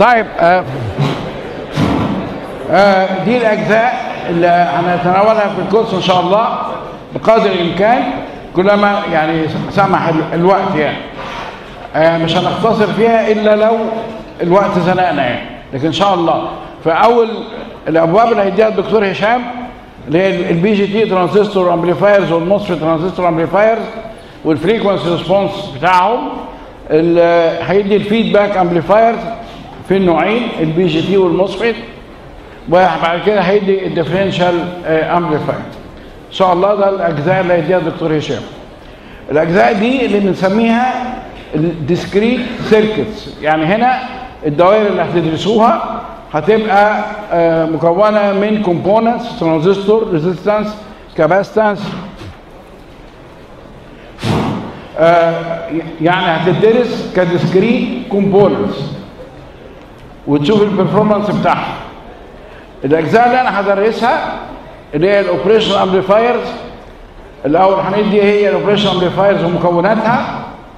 طيب آه آه دي الاجزاء اللي هنتناولها في الكورس ان شاء الله بقدر الامكان كلما يعني سمح ال- الوقت يعني آه مش هنختصر فيها الا لو الوقت زنقنا يعني لكن ان شاء الله فاول الابواب اللي هيديها الدكتور هشام اللي هي البي جي تي ترانزستور امبليفايرز والموسفيت ترانزستور امبليفايرز والفريكونسي ريسبونس بتاعهم ال- هيدي الفيدباك امبليفايرز في النوعين البي جي تي والموسفيت وبعد كده هيدي الديفرنشال امبليفاير ان شاء الله ده الاجزاء اللي هيديها الدكتور هشام الاجزاء دي اللي بنسميها الديسكريت سيركتس يعني هنا الدوائر اللي هتدرسوها هتبقى آه، مكونه من كومبوننتس ترانزستور ريزيستنس كاباستنس يعني هتدرس كديسكريت كومبوننتس وتشوف البرفورمانس بتاعها الاجزاء اللي انا هدرسها اللي هي الاوبريشن امبليفايرز الاول هندي هي الاوبريشن امبليفايرز ومكوناتها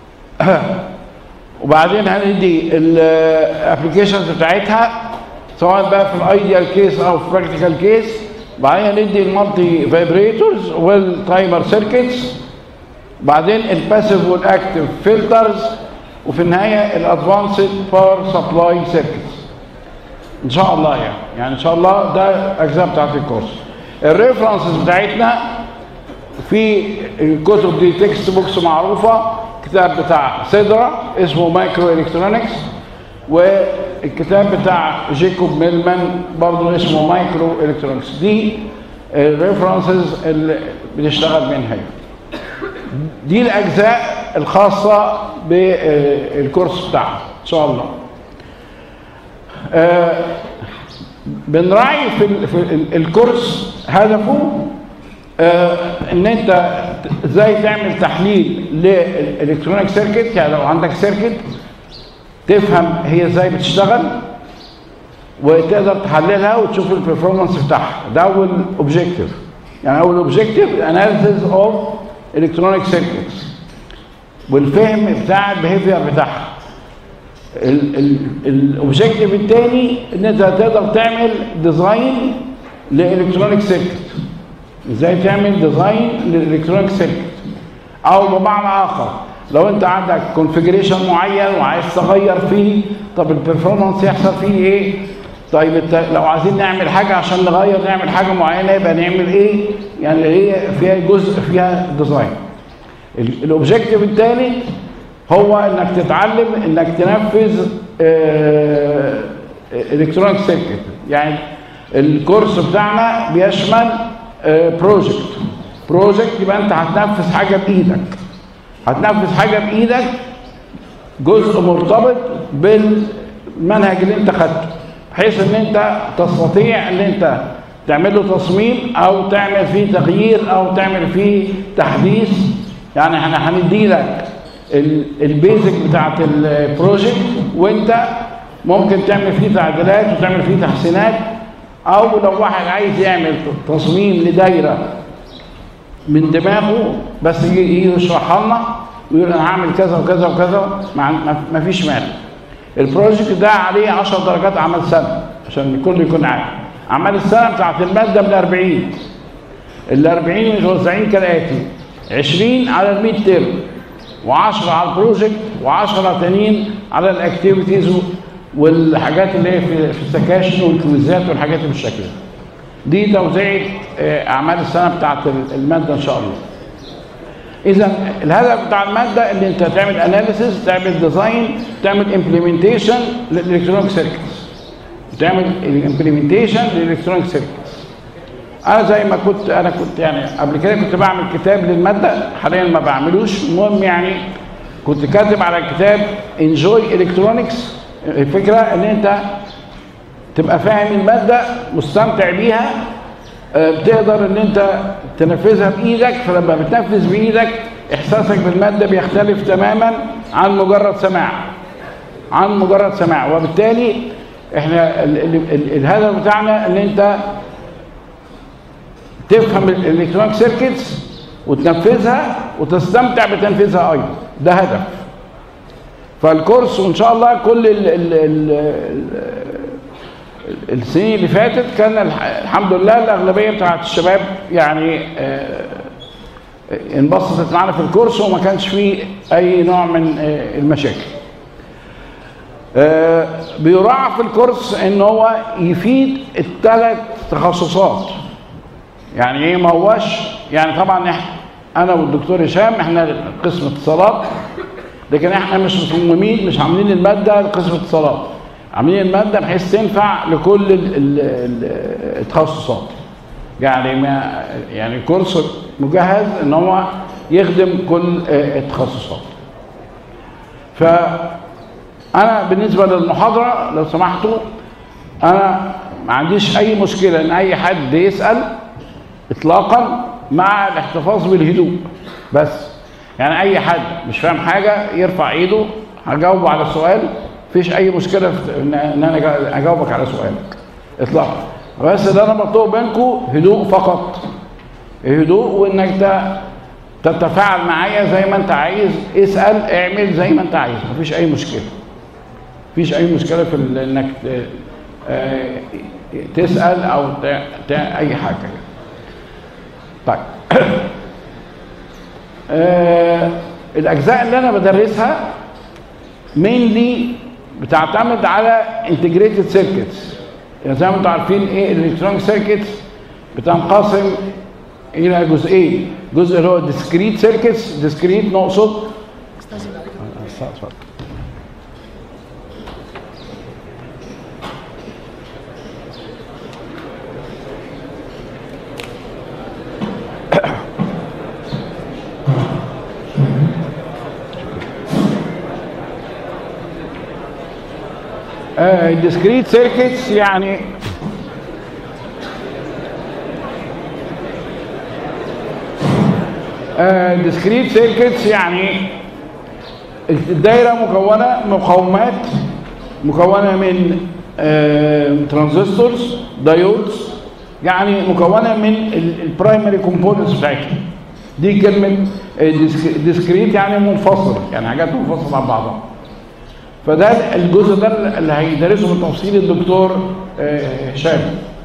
وبعدين هندي الابلكيشنز بتاعتها سواء بقى في الايديال كيس او في براكتيكال كيس بعدين هندي المالتي فايبريتورز والتايمر سيركتس بعدين الباسيف والاكتف فلترز وفي النهايه الادفانسد باور سبلاي سيركتس ان شاء الله يعني يعني ان شاء الله ده الاجزاء بتاعت الكورس الريفرنسز بتاعتنا في الكتب دي تكست بوكس معروفه كتاب بتاع سيدرا اسمه مايكرو الكترونكس والكتاب بتاع جيكوب ميلمان برضه اسمه مايكرو الكترونكس دي الريفرنسز اللي بنشتغل منها دي الاجزاء الخاصه بالكورس بتاعنا ان شاء الله آه، بنراعي في, ال- في ال- الكورس هدفه آه، ان انت ازاي تعمل تحليل للالكترونيك سيركت يعني لو عندك سيركت تفهم هي ازاي بتشتغل وتقدر تحللها وتشوف البرفورمانس بتاعها ده اول اوبجيكتيف يعني اول اوبجيكتيف اناليسيس اوف الكترونيك سيركتس والفهم بتاع البيهيفير بتاعها الاوبجيكتيف الثاني ان انت تقدر تعمل ديزاين لالكترونيك سيركت ازاي تعمل ديزاين للالكترونيك سيركت او بمعنى اخر لو انت عندك كونفيجريشن معين وعايز تغير فيه طب البرفورمانس يحصل فيه ايه طيب انت لو عايزين نعمل حاجه عشان نغير نعمل حاجه معينه يبقى نعمل ايه يعني هي فيها جزء فيها ديزاين الاوبجيكتيف الثاني هو انك تتعلم انك تنفذ الكترونيك سيركت يعني الكورس بتاعنا بيشمل بروجكت بروجكت يبقى انت هتنفذ حاجه بايدك هتنفذ حاجه بايدك جزء مرتبط بالمنهج اللي انت خدته بحيث ان انت تستطيع ان انت تعمل له تصميم او تعمل فيه تغيير او تعمل فيه تحديث يعني احنا هندي لك البيزك بتاعت البروجكت وانت ممكن تعمل فيه تعديلات وتعمل فيه تحسينات او لو واحد عايز يعمل تصميم لدايره من دماغه بس يجي يشرحها لنا ويقول انا هعمل كذا وكذا وكذا ما فيش مانع البروجكت ده عليه 10 درجات عمل سنه عشان الكل يكون عارف اعمال السنه بتاعت الماده من 40 ال 40 متوزعين كالاتي 20 على ال 100 ترم و10 على البروجكت و10 تانيين على الاكتيفيتيز والحاجات اللي هي في في السكاشن والكويزات والحاجات اللي بالشكل ده. دي توزيع اعمال السنه بتاعت الماده ان شاء الله. اذا الهدف بتاع الماده ان انت تعمل اناليسيس تعمل ديزاين تعمل امبلمنتيشن للالكترونيك سيركتس تعمل الامبلمنتيشن للالكترونيك سيركتس انا زي ما كنت انا كنت يعني قبل كده كنت بعمل كتاب للماده حاليا ما بعملوش المهم يعني كنت كاتب على الكتاب انجوي الكترونكس الفكره ان انت تبقى فاهم الماده مستمتع بيها بتقدر ان انت تنفذها بايدك فلما بتنفذ بايدك احساسك بالماده بيختلف تماما عن مجرد سماع عن مجرد سماع وبالتالي احنا ال ال ال الهدف بتاعنا ان انت تفهم الالكترونيك سيركتس وتنفذها وتستمتع بتنفيذها ايضا ده هدف فالكورس وان شاء الله كل ال ال ال ال السنين اللي فاتت كان الح- الحمد لله الاغلبيه بتاعت الشباب يعني آه، انبسطت معانا في الكورس وما كانش فيه اي نوع من آه، المشاكل. آه، بيراعى في الكورس ان هو يفيد الثلاث تخصصات يعني ايه ما هوش يعني طبعا احنا انا والدكتور هشام احنا قسم اتصالات لكن احنا مش مصممين مش عاملين الماده لقسم اتصالات عاملين الماده بحيث تنفع لكل ال- ال- ال- التخصصات يعني ما يعني كورس مجهز ان هو يخدم كل آه، التخصصات فانا بالنسبه للمحاضره لو سمحتوا انا ما عنديش اي مشكله ان اي حد يسال اطلاقا مع الاحتفاظ بالهدوء بس يعني اي حد مش فاهم حاجه يرفع ايده هجاوبه على السؤال مفيش اي مشكله في ان إن انا أجا- اجاوبك على سؤالك اطلاقا بس اللي انا بطلبه منكم هدوء فقط هدوء وانك ت- تتفاعل معايا زي ما انت عايز اسال اعمل زي ما انت عايز مفيش اي مشكله مفيش اي مشكله في ال- انك ت- آه، تسال او ت- ت- اي حاجه يعني. طيب آه، الاجزاء اللي انا بدرسها mainly بتعتمد على integrated circuits يعني زي ما انتم عارفين ايه الالكترونيك سيركتس بتنقسم الى جزئين جزء اللي هو discrete circuits discrete نقصد اتفضل. discrete circuits يعني discrete circuits يعني الدايرة مكونة مقاومات مكونة من ترانزستورز دايودز يعني مكونة من البرايمري كومبوننتس بتاعتها دي كلمة ديسكريت يعني منفصل يعني حاجات منفصلة عن بعضها فده الجزء ده اللي هيدرسه بالتفصيل الدكتور آه، هشام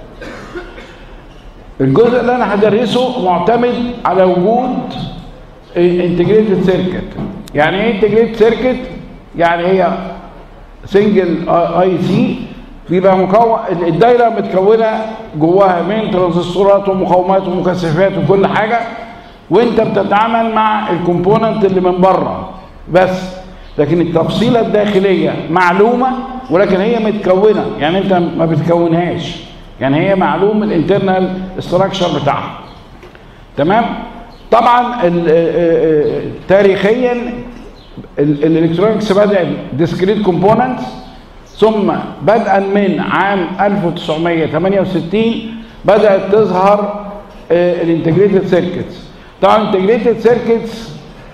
الجزء اللي انا هدرسه معتمد على وجود انتجريتد سيركت يعني ايه انتجريتد سيركت يعني هي سنجل اي سي بيبقى مكون الدايره متكونه جواها من ترانزستورات ومقاومات ومكثفات وكل حاجه وانت بتتعامل مع الكومبوننت اللي من بره بس لكن التفصيله الداخليه معلومه ولكن هي متكونه يعني انت ما بتكونهاش يعني هي معلوم الانترنال استراكشر بتاعها تمام طبعا ال- آه، آه، تاريخيا ال- الالكترونكس بدات ديسكريت كومبوننتس ثم بدءا من عام 1968 بدات تظهر الانتجريتد سيركتس طبعا الانتجريتد سيركتس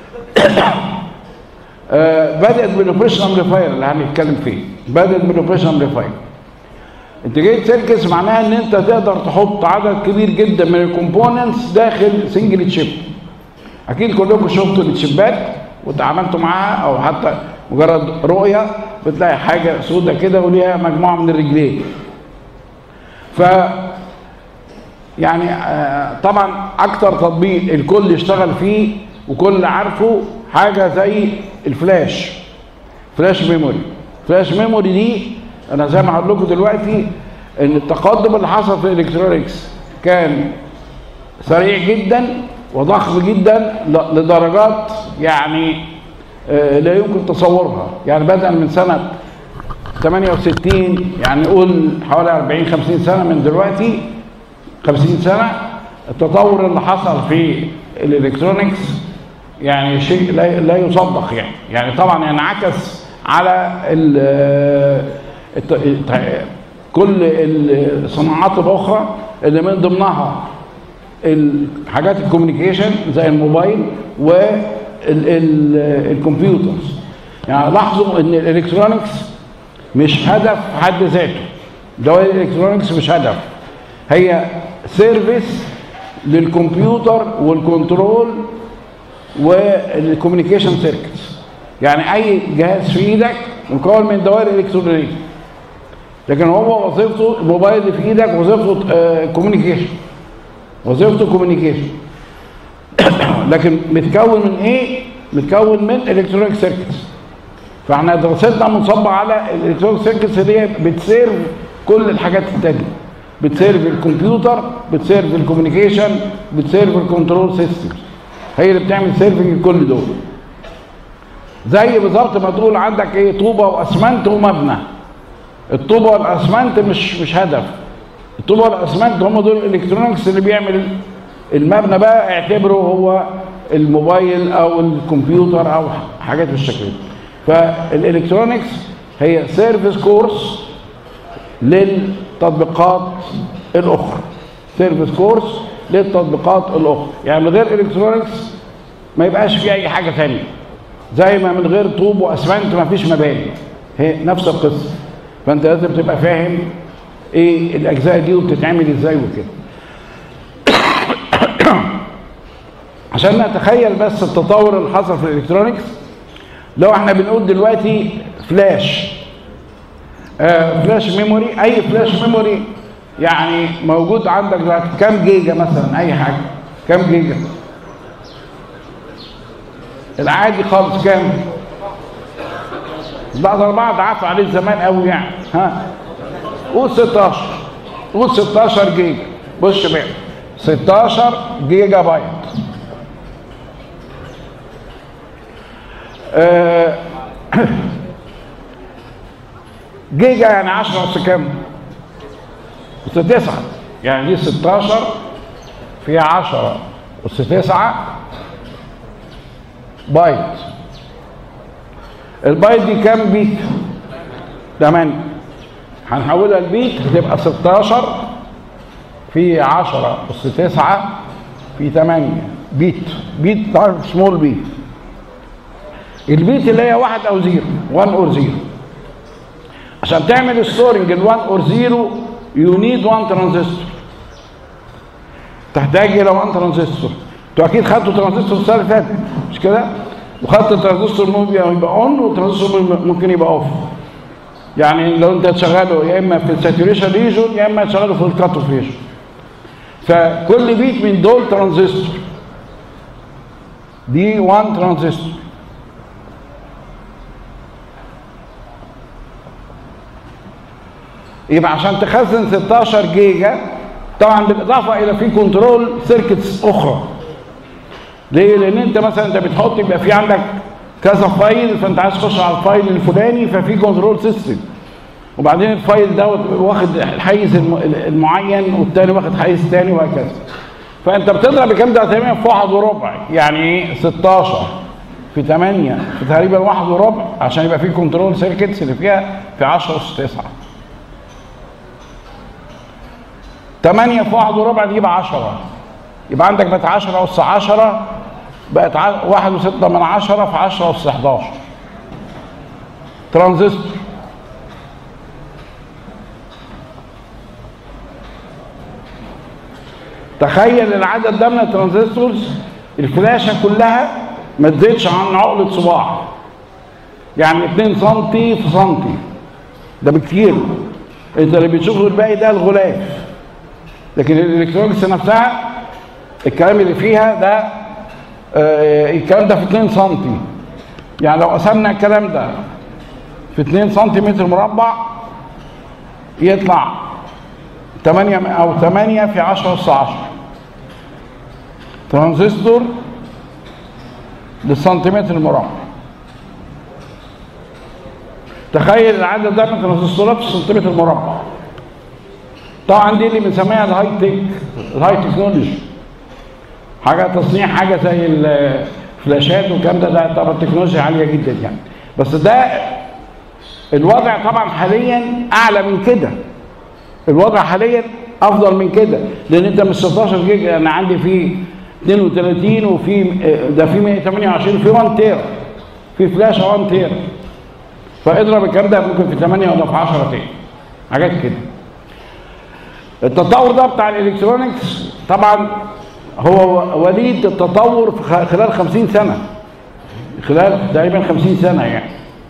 بدات بالاوبريشن امبليفاير اللي هنتكلم فيه بدات بالاوبريشن امبليفاير انتجريت سيركتس معناها ان انت تقدر تحط عدد كبير جدا من الكومبوننتس داخل سنجل تشيب اكيد كلكم شفتوا التشيبات وتعاملتوا معاها او حتى مجرد رؤيه بتلاقي حاجه سودة كده وليها مجموعه من الرجلين ف يعني آه، طبعا اكتر تطبيق الكل يشتغل فيه وكل عارفه حاجه زي الفلاش فلاش ميموري فلاش ميموري دي انا زي ما هقول لكم دلوقتي ان التقدم اللي حصل في الالكترونكس كان سريع جدا وضخم جدا ل- لدرجات يعني آه، لا يمكن تصورها يعني بدءا من سنه 68 يعني نقول حوالي 40 50 سنه من دلوقتي 50 سنه التطور اللي حصل في الالكترونكس يعني شيء لا لا يصدق يعني يعني طبعا ينعكس على ال الت- الت- كل الصناعات الاخرى اللي من ضمنها الحاجات الكوميونيكيشن زي الموبايل والكمبيوترز يعني لاحظوا ان الالكترونكس مش هدف في حد ذاته ده الالكترونكس مش هدف هي سيرفيس للكمبيوتر والكنترول والكوميونيكيشن سيركتس يعني اي جهاز في ايدك مكون من دوائر الكترونيه لكن هو وظيفته الموبايل اللي في ايدك وظيفته كوميونيكيشن وظيفته كوميونيكيشن لكن متكون من ايه متكون من الكترونيك سيركتس فاحنا دراستنا منصبه على الالكترونيك سيركتس اللي هي بتسيرف كل الحاجات التانيه بتسيرف الكمبيوتر بتسيرف الكوميونيكيشن بتسيرف الكنترول سيستم هي اللي بتعمل سيرفنج لكل دول زي بالظبط ما تقول عندك ايه طوبه واسمنت ومبنى الطوبه والاسمنت مش مش هدف الطوبه والاسمنت هم دول الالكترونكس اللي بيعمل المبنى بقى اعتبره هو الموبايل او الكمبيوتر او حاجات بالشكل ده فالالكترونكس هي سيرفيس كورس للتطبيقات الاخرى سيرفيس كورس للتطبيقات الاخرى يعني من غير الكترونكس ما يبقاش في اي حاجه ثانيه زي ما من غير طوب واسمنت ما فيش مباني هي نفس القصه فانت لازم تبقى فاهم ايه الاجزاء دي وبتتعمل ازاي وكده عشان نتخيل بس التطور اللي حصل في الالكترونيكس لو احنا بنقول دلوقتي فلاش آه فلاش ميموري اي فلاش ميموري يعني موجود عندك دلوقتي كام جيجا مثلا اي حاجه كام جيجا العادي خالص كام بعد أربعة ضعف عليه زمان قوي يعني ها قول 16 قول 16 جيجا بص بقى 16 جيجا بايت آه جيجا يعني 10 أس كام؟ أس 9 يعني دي 16 فيها 10 أس 9 بايت البايت دي كام بيت؟ 8 هنحولها لبيت هتبقى 16 في 10 أس 9 في 8 بيت بيت سمول بيت البيت اللي هي واحد او زيرو 1 اور زيرو عشان تعمل ستورنج ال 1 اور زيرو يو نيد 1 ترانزستور تحتاج الى 1 ترانزستور انتوا اكيد خدتوا ترانزستور السنه اللي فاتت مش كده؟ وخدت الترانزستور ممكن يبقى اون والترانزستور ممكن يبقى اوف يعني لو انت تشغله يا اما في الساتوريشن ريجون يا اما تشغله في الكات اوف ريجون فكل بيت من دول ترانزستور دي 1 ترانزستور يبقى عشان تخزن 16 جيجا طبعا بالاضافه الى في كنترول سيركتس اخرى ليه؟ لان انت مثلا انت بتحط يبقى في عندك كذا فايل فانت عايز تخش على الفايل الفلاني ففي كنترول سيستم وبعدين الفايل دوت واخد الحيز المعين والتاني واخد حيز تاني وهكذا فانت بتضرب الكلام ده تقريبا في واحد وربع يعني ايه 16 في 8 في تقريبا واحد وربع عشان يبقى في كنترول سيركتس اللي فيها في 10 اس 9 8 في واحد وربع دي يبقى 10 يبقى عندك بقت 10 اس 10 بقت 1 و6 من 10 في 10 اس 11 ترانزستور تخيل العدد ده من الترانزستورز الفلاشه كلها ما تزيدش عن عقله صباع يعني 2 سم في سم ده بكتير انت اللي بتشوفه الباقي ده الغلاف لكن الالكترونكس نفسها الكلام اللي فيها ده آه الكلام ده في 2 سم يعني لو قسمنا الكلام ده في 2 سنتيمتر مربع يطلع 8 او 8 في 10 اس 10 ترانزستور للسنتيمتر المربع تخيل العدد ده من الترانزستورات في السنتيمتر المربع طبعا دي اللي بنسميها الهاي تك الهاي تكنولوجي حاجه تصنيع حاجه زي الفلاشات والكلام ده ده طبعا تكنولوجيا عاليه جدا يعني بس ده الوضع طبعا حاليا اعلى من كده الوضع حاليا افضل من كده لان انت مش 16 جيجا انا عندي فيه 32 وفي ده في 128 في 1 تيرا في فلاشه 1 تيرا فاضرب الكلام ده ممكن في 8 ولا في 10 تاني حاجات كده التطور ده بتاع الالكترونكس طبعا هو وليد التطور في خلال 50 سنه خلال تقريبا 50 سنه يعني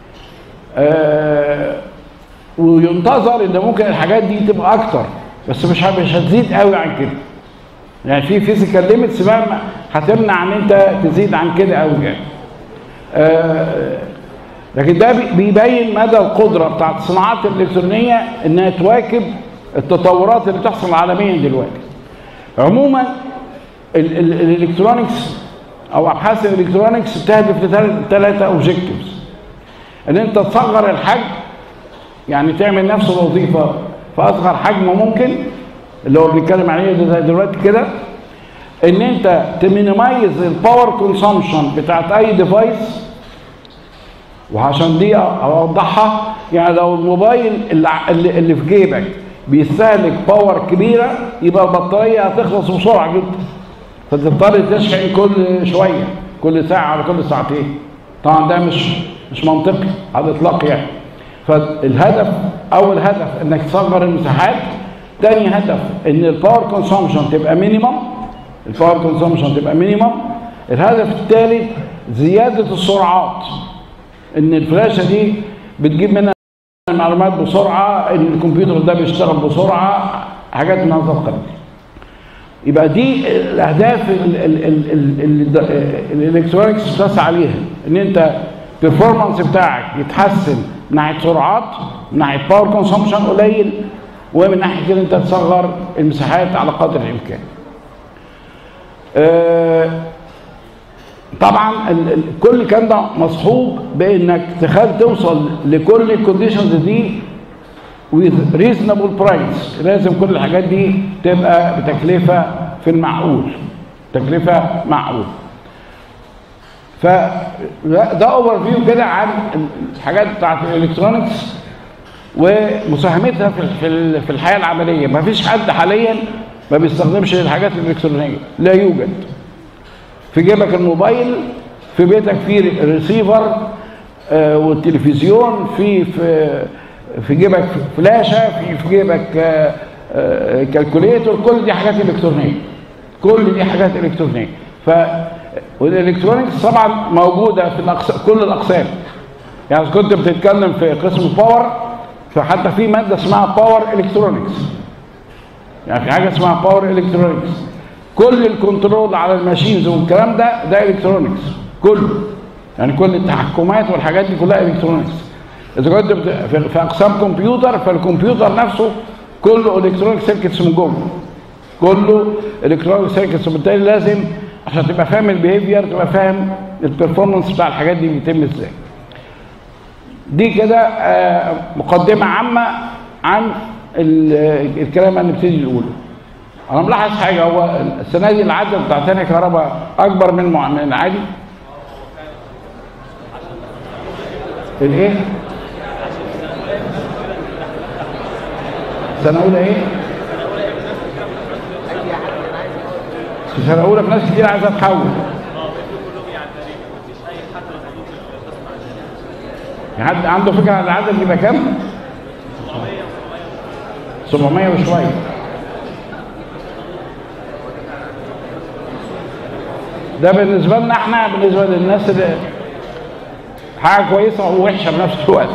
آه وينتظر ان ممكن الحاجات دي تبقى اكتر بس مش مش هتزيد قوي عن كده يعني في فيزيكال ليميتس بقى هتمنع ان انت تزيد عن كده قوي يعني آه لكن ده بيبين مدى القدره بتاعت الصناعات الالكترونيه انها تواكب التطورات اللي بتحصل عالميا دلوقتي عموما الالكترونكس او ابحاث الالكترونكس بتهدف لثلاثه اوبجكتيفز ان انت تصغر الحجم يعني تعمل نفس الوظيفه في اصغر حجم ممكن اللي هو بنتكلم عليه دلوقتي كده ان انت تمينيمايز الباور كونسامشن بتاعت اي ديفايس وعشان دي اوضحها يعني لو الموبايل اللي, اللي في جيبك بيستهلك باور كبيره يبقى البطاريه هتخلص بسرعه جدا فتضطر تشحن كل شويه كل ساعه على كل ساعتين طبعا ده مش مش منطقي على الاطلاق يعني فالهدف اول هدف انك تصغر المساحات تاني هدف ان الباور كونسومشن تبقى مينيمم الباور كونسومشن تبقى مينيمم الهدف الثالث زياده السرعات ان الفلاشه دي بتجيب منها المعلومات بسرعه ان الكمبيوتر ده بيشتغل بسرعه حاجات من هذا القبيل يبقى دي الاهداف الالكترونكس بتسعى عليها ان انت البرفورمانس بتاعك يتحسن من ناحيه سرعات من ناحيه باور كونسومشن قليل ومن ناحيه كده انت تصغر المساحات على قدر الامكان. أه طبعا كل الكلام ده مصحوب بانك تخيل توصل لكل الكونديشنز دي with reasonable price لازم كل الحاجات دي تبقى بتكلفه في المعقول تكلفه معقول فده اوفر فيو كده عن الحاجات بتاعت الالكترونكس ومساهمتها في في الحياه العمليه ما فيش حد حاليا ما بيستخدمش الحاجات الالكترونيه لا يوجد في جيبك الموبايل في بيتك في ريسيفر آه والتلفزيون في في في جيبك فلاشه في في جيبك آه آه كالكوليتور كل دي حاجات الكترونيه كل دي حاجات الكترونيه ف والالكترونيكس طبعا موجوده في الأقسام كل الاقسام يعني كنت بتتكلم في قسم الباور فحتى في ماده اسمها باور الكترونيكس يعني في حاجه اسمها باور الكترونيكس كل الكنترول على الماشينز والكلام ده ده الكترونيكس كله يعني كل التحكمات والحاجات دي كلها الكترونيكس اذا كنت في اقسام كمبيوتر فالكمبيوتر نفسه كله الكترونيك سيركتس من جوه كله الكترونيك سيركتس وبالتالي لازم عشان تبقى فاهم البيهيفير تبقى فاهم البرفورمانس بتاع الحاجات دي بيتم ازاي دي كده آه مقدمه عامه عن الكلام اللي نبتدي نقوله انا ملاحظ حاجه هو السنه دي العدد بتاع ثاني كهرباء اكبر من من العادي الايه سنه اولى ايه في سنه اولى في ناس كتير عايزه تحول حد عنده فكره عن العدد يبقى كام 700 وشويه ده بالنسبه لنا احنا بالنسبه للناس اللي حاجه كويسه ووحشه بنفس الوقت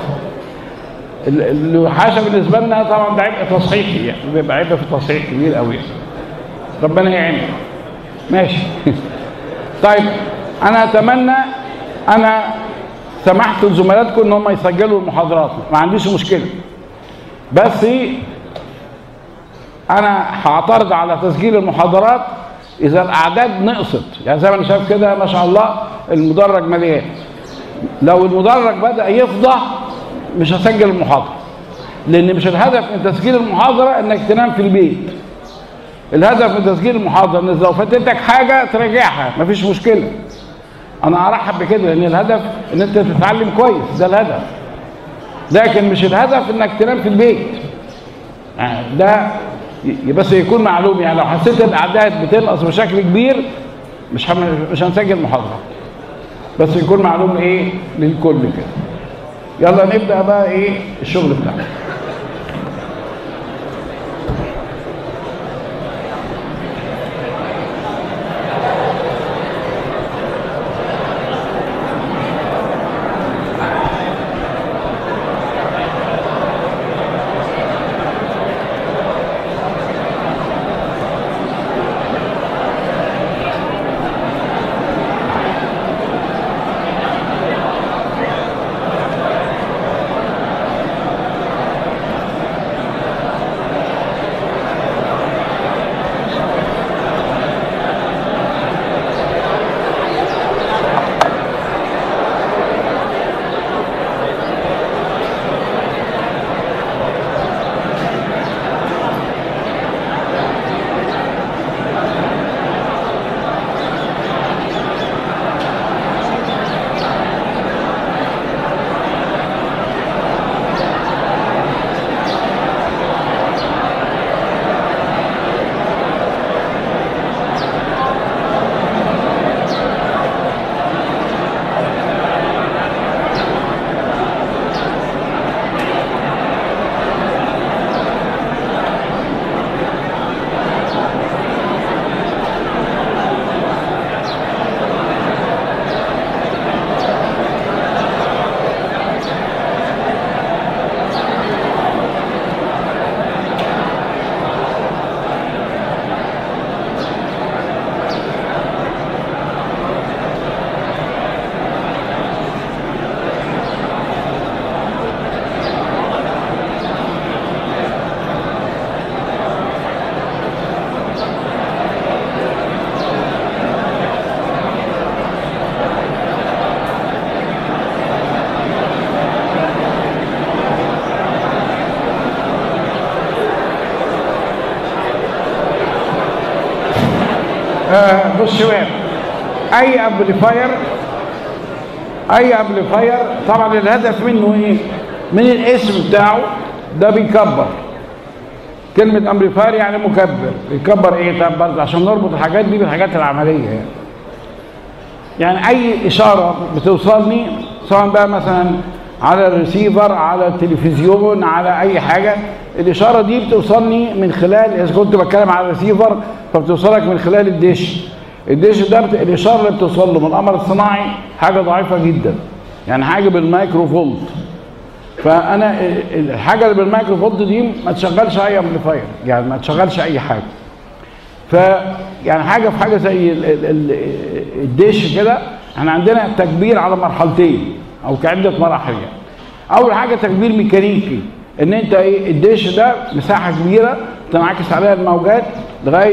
الوحاشه بالنسبه لنا طبعا ده عبء تصحيحي يعني بيبقى عبء في التصحيح كبير قوي يعني. ربنا يعينك ماشي طيب انا اتمنى انا سمحت لزملاتكم ان هم يسجلوا المحاضرات ما عنديش مشكله بس انا هعترض على تسجيل المحاضرات اذا الاعداد نقصت يعني زي ما انا شايف كده ما شاء الله المدرج مليان لو المدرج بدا يفضى مش هسجل المحاضره لان مش الهدف من تسجيل المحاضره انك تنام في البيت الهدف من تسجيل المحاضره ان لو فاتتك حاجه تراجعها مفيش مشكله انا ارحب بكده لان الهدف ان انت تتعلم كويس ده الهدف لكن مش الهدف انك تنام في البيت يعني ده بس يكون معلوم يعني لو حسيت الاعداد بتنقص بشكل كبير مش مش هنسجل محاضره بس يكون معلوم ايه للكل كده يلا نبدا بقى ايه الشغل بتاعنا آه بص شباب اي امبليفاير اي امبليفاير طبعا الهدف منه ايه من الاسم بتاعه ده بيكبر كلمة امبليفاير يعني مكبر يكبر ايه طب برضه عشان نربط الحاجات دي بالحاجات العملية يعني يعني اي اشارة بتوصلني سواء بقى مثلا على الريسيفر على التلفزيون على اي حاجة الاشارة دي بتوصلني من خلال اذا كنت بتكلم على الريسيفر فبتوصلك من خلال الدش الدش ده بت- الاشارة اللي بتوصل له من القمر الصناعي حاجة ضعيفة جدا يعني حاجة بالمايكرو فولت فانا ال- الحاجة اللي بالمايكرو فولت دي ما تشغلش اي امبليفاير يعني ما تشغلش اي حاجة ف يعني حاجه في حاجه زي ال- ال- ال- الدش كده احنا عندنا تكبير على مرحلتين او كعده مراحل يعني. اول حاجه تكبير ميكانيكي ان انت ايه الدش ده مساحه كبيره تنعكس عليها الموجات لغايه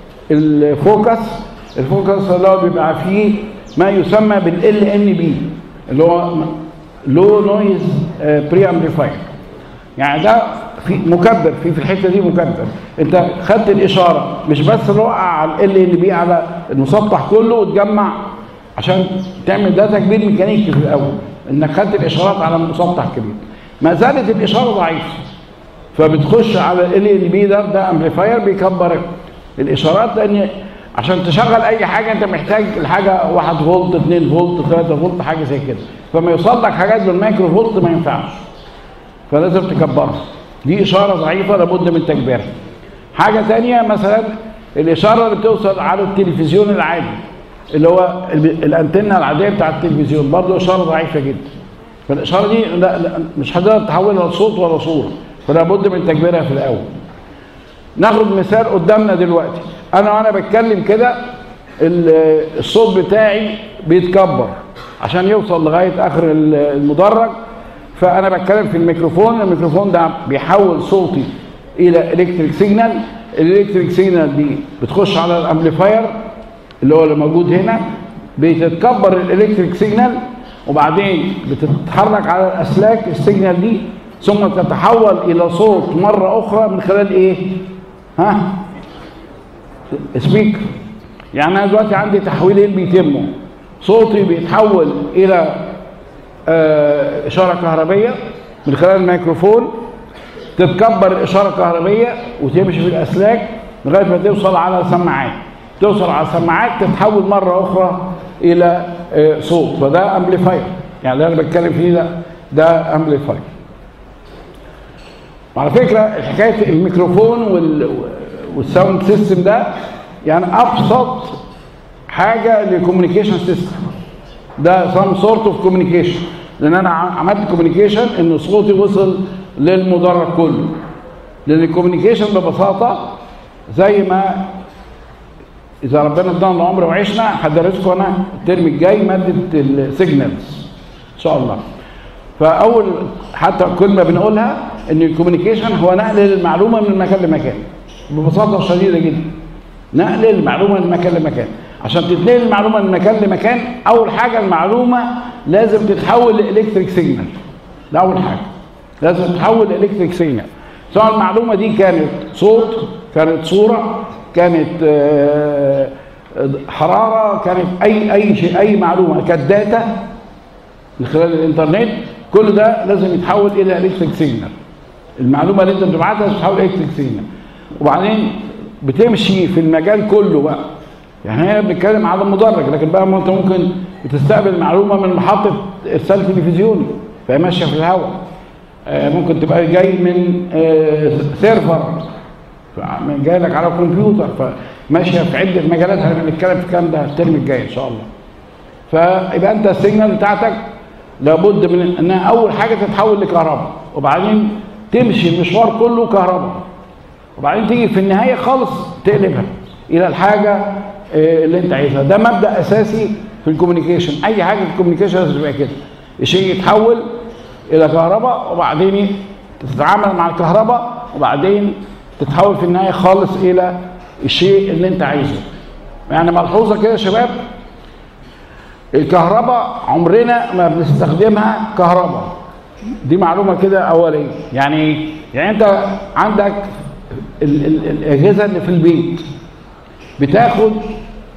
الفوكس الفوكس اللي هو بيبقى فيه ما يسمى بالال ان بي اللي هو لو نويز بري امبليفاير يعني ده في مكبر في في الحته دي مكبر انت خدت الاشاره مش بس اللي وقع على ال اللي بيه على المسطح كله وتجمع عشان تعمل ده تكبير ميكانيكي في الاول انك خدت الاشارات على مسطح كبير ما زالت الاشاره ضعيفه فبتخش على ال اللي بيه ده ده امبليفاير بيكبر الاشارات لان عشان تشغل اي حاجه انت محتاج الحاجه 1 فولت 2 فولت 3 فولت حاجه زي كده فما يوصل لك حاجات بالمايكرو فولت ما ينفعش فلازم تكبرها دي اشاره ضعيفه لابد من تكبيرها حاجه تانية مثلا الاشاره اللي بتوصل على التلفزيون العادي اللي هو ال- الانتنه العاديه بتاع التلفزيون برضه اشاره ضعيفه جدا فالاشاره دي لا لا مش هتقدر تحولها لصوت ولا صوره فلا بد من تكبيرها في الاول ناخد مثال قدامنا دلوقتي انا وانا بتكلم كده ال- الصوت بتاعي بيتكبر عشان يوصل لغايه اخر ال- المدرج فانا بتكلم في الميكروفون الميكروفون ده بيحول صوتي الى الكتريك سيجنال الالكتريك سيجنال دي بتخش على الامبليفاير اللي هو اللي موجود هنا بتتكبر الالكتريك سيجنال وبعدين بتتحرك على الاسلاك السيجنال دي ثم تتحول الى صوت مره اخرى من خلال ايه ها سبيكر يعني انا دلوقتي عندي تحويلين بيتموا صوتي بيتحول الى آه، اشاره كهربيه من خلال الميكروفون تتكبر الاشاره الكهربيه وتمشي في الاسلاك لغايه ما توصل على سماعات توصل على سماعات تتحول مره اخرى الى آه، صوت فده امبليفاير يعني اللي انا بتكلم فيه ده ده امبليفاير وعلى فكره حكايه الميكروفون وال والساوند سيستم ده يعني ابسط حاجه للكوميونيكيشن سيستم ده سام سورت اوف كوميونيكيشن لان انا عملت كوميونيكيشن ان صوتي وصل للمدرج كله لان الكوميونيكيشن ببساطه زي ما اذا ربنا ادانا العمر وعشنا هدرسكم انا الترم الجاي ماده السيجنالز ان شاء الله فاول حتى كلمه بنقولها ان الكوميونيكيشن هو نقل المعلومه من مكان لمكان ببساطه شديده جدا نقل المعلومه من مكان لمكان عشان تتنقل المعلومه من مكان لمكان اول حاجه المعلومه لازم تتحول لالكتريك سيجنال ده اول حاجه لازم تتحول لالكتريك سيجنال سواء المعلومه دي كانت صوت كانت صوره كانت آه، حراره كانت اي اي شيء اي معلومه كانت داتا من خلال الانترنت كل ده لازم يتحول الى الكتريك سيجنال المعلومه اللي انت بتبعتها تتحول الكتريك سيجنال وبعدين بتمشي في المجال كله بقى يعني هي بنتكلم على المدرج لكن بقى ما انت ممكن بتستقبل معلومه من محطه ارسال تلفزيوني فهي ماشيه في الهواء آه، ممكن تبقى جاي من آه، سيرفر ف- جاي لك على كمبيوتر فماشيه في عده مجالات احنا بنتكلم في الكلام ده الترم الجاي ان شاء الله فيبقى انت السيجنال بتاعتك لابد من انها اول حاجه تتحول لكهرباء وبعدين تمشي المشوار كله كهرباء وبعدين تيجي في النهايه خالص تقلبها الى الحاجه آه، اللي انت عايزها ده مبدا اساسي في الكوميونيكيشن اي حاجه في الكوميونيكيشن لازم تبقى كده الشيء يتحول الى كهرباء وبعدين تتعامل مع الكهرباء وبعدين تتحول في النهايه خالص الى الشيء اللي انت عايزه يعني ملحوظه كده يا شباب الكهرباء عمرنا ما بنستخدمها كهرباء دي معلومه كده اوليه يعني إيه؟ يعني انت عندك ال ال الاجهزه اللي في البيت بتاخد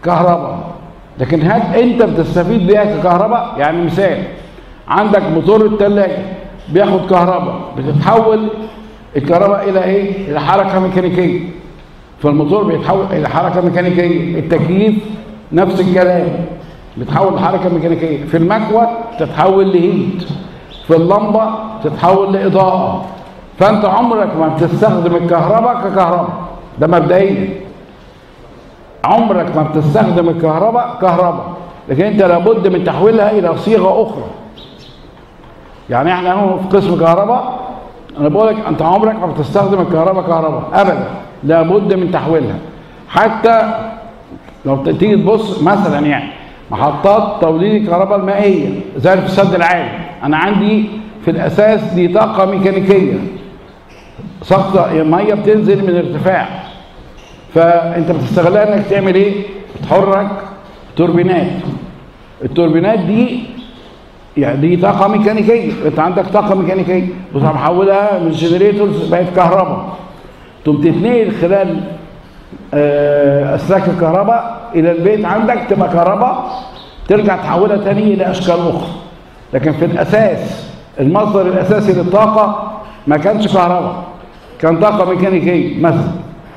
كهرباء لكن هل انت بتستفيد بيها ككهرباء يعني مثال عندك موتور الثلاجه بياخد كهرباء بتتحول الكهرباء الى ايه الى حركه ميكانيكيه فالموتور بيتحول الى حركه ميكانيكيه التكييف نفس الكلام بتحول لحركه ميكانيكيه في المكوى تتحول لهيت في اللمبه تتحول لاضاءه فانت عمرك ما بتستخدم الكهرباء ككهرباء ده مبدئيا عمرك ما بتستخدم الكهرباء كهرباء لكن انت لابد من تحويلها الى صيغه اخرى يعني احنا هنا في قسم كهرباء انا بقول لك انت عمرك ما بتستخدم الكهرباء كهرباء ابدا لابد من تحويلها حتى لو تيجي تبص مثلا يعني محطات توليد الكهرباء المائيه زي في السد العالي انا عندي في الاساس دي طاقه ميكانيكيه سقط ميه بتنزل من ارتفاع فانت بتستغلها انك تعمل ايه بتحرك توربينات التوربينات دي يعني دي طاقه ميكانيكيه انت عندك طاقه ميكانيكيه بتروح محولها من جنريتورز بقت كهرباء تقوم تتنقل خلال آه، اسلاك الكهرباء الى البيت عندك تبقى كهرباء ترجع تحولها تاني الى اشكال اخرى لكن في الاساس المصدر الاساسي للطاقه ما كانش كهرباء كان طاقه ميكانيكيه مثلا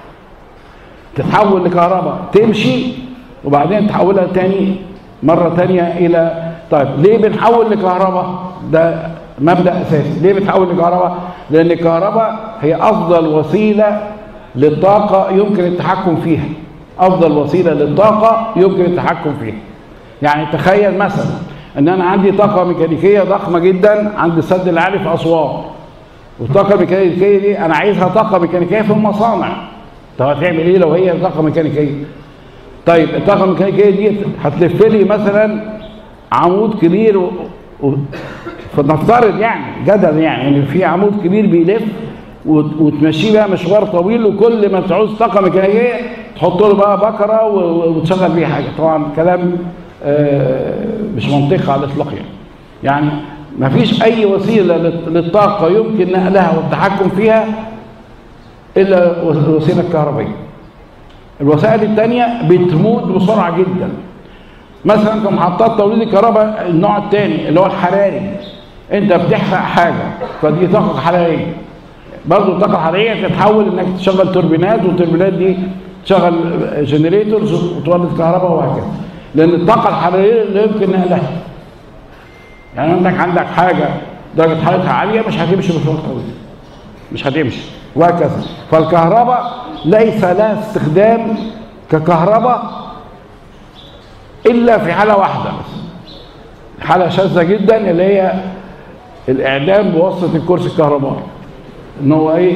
تتحول لكهرباء تمشي وبعدين تحولها تاني مرة تانية إلى طيب ليه بنحول لكهرباء؟ ده مبدأ أساسي، ليه بنحول لكهرباء؟ لأن الكهرباء هي أفضل وسيلة للطاقة يمكن التحكم فيها. أفضل وسيلة للطاقة يمكن التحكم فيها. يعني تخيل مثلا إن أنا عندي طاقة ميكانيكية ضخمة جدا عند السد العالي في أسوان. والطاقة الميكانيكية دي أنا عايزها طاقة ميكانيكية في المصانع. طب هتعمل إيه لو هي طاقة ميكانيكية؟ طيب الطاقه الميكانيكيه دي هتلف لي مثلا عمود كبير و... و... فنفترض يعني جدل يعني ان في عمود كبير بيلف وت... وتمشيه بقى مشوار طويل وكل ما تعوز طاقه ميكانيكيه تحط له بقى بكره و... وتشغل بيه حاجه طبعا كلام آه مش منطقي على الاطلاق يعني يعني ما فيش اي وسيله للطاقه يمكن نقلها والتحكم فيها الا الوسيله الكهربائيه الوسائل الثانيه بتموت بسرعه جدا مثلا كمحطات توليد الكهرباء النوع الثاني اللي هو الحراري انت بتحرق حاجه فدي طاقه حراريه برضه الطاقه الحراريه تتحول انك تشغل توربينات والتوربينات دي تشغل جنريتورز وتولد كهرباء وهكذا لان الطاقه الحراريه لا يمكن نقلها يعني عندك عندك حاجه درجه حرارتها عاليه مش هتمشي مشوار طويل مش هتمشي وهكذا فالكهرباء ليس لها استخدام ككهرباء الا في حاله واحده بس حاله شاذه جدا اللي هي الاعدام بواسطه الكرسي الكهربائي ان هو ايه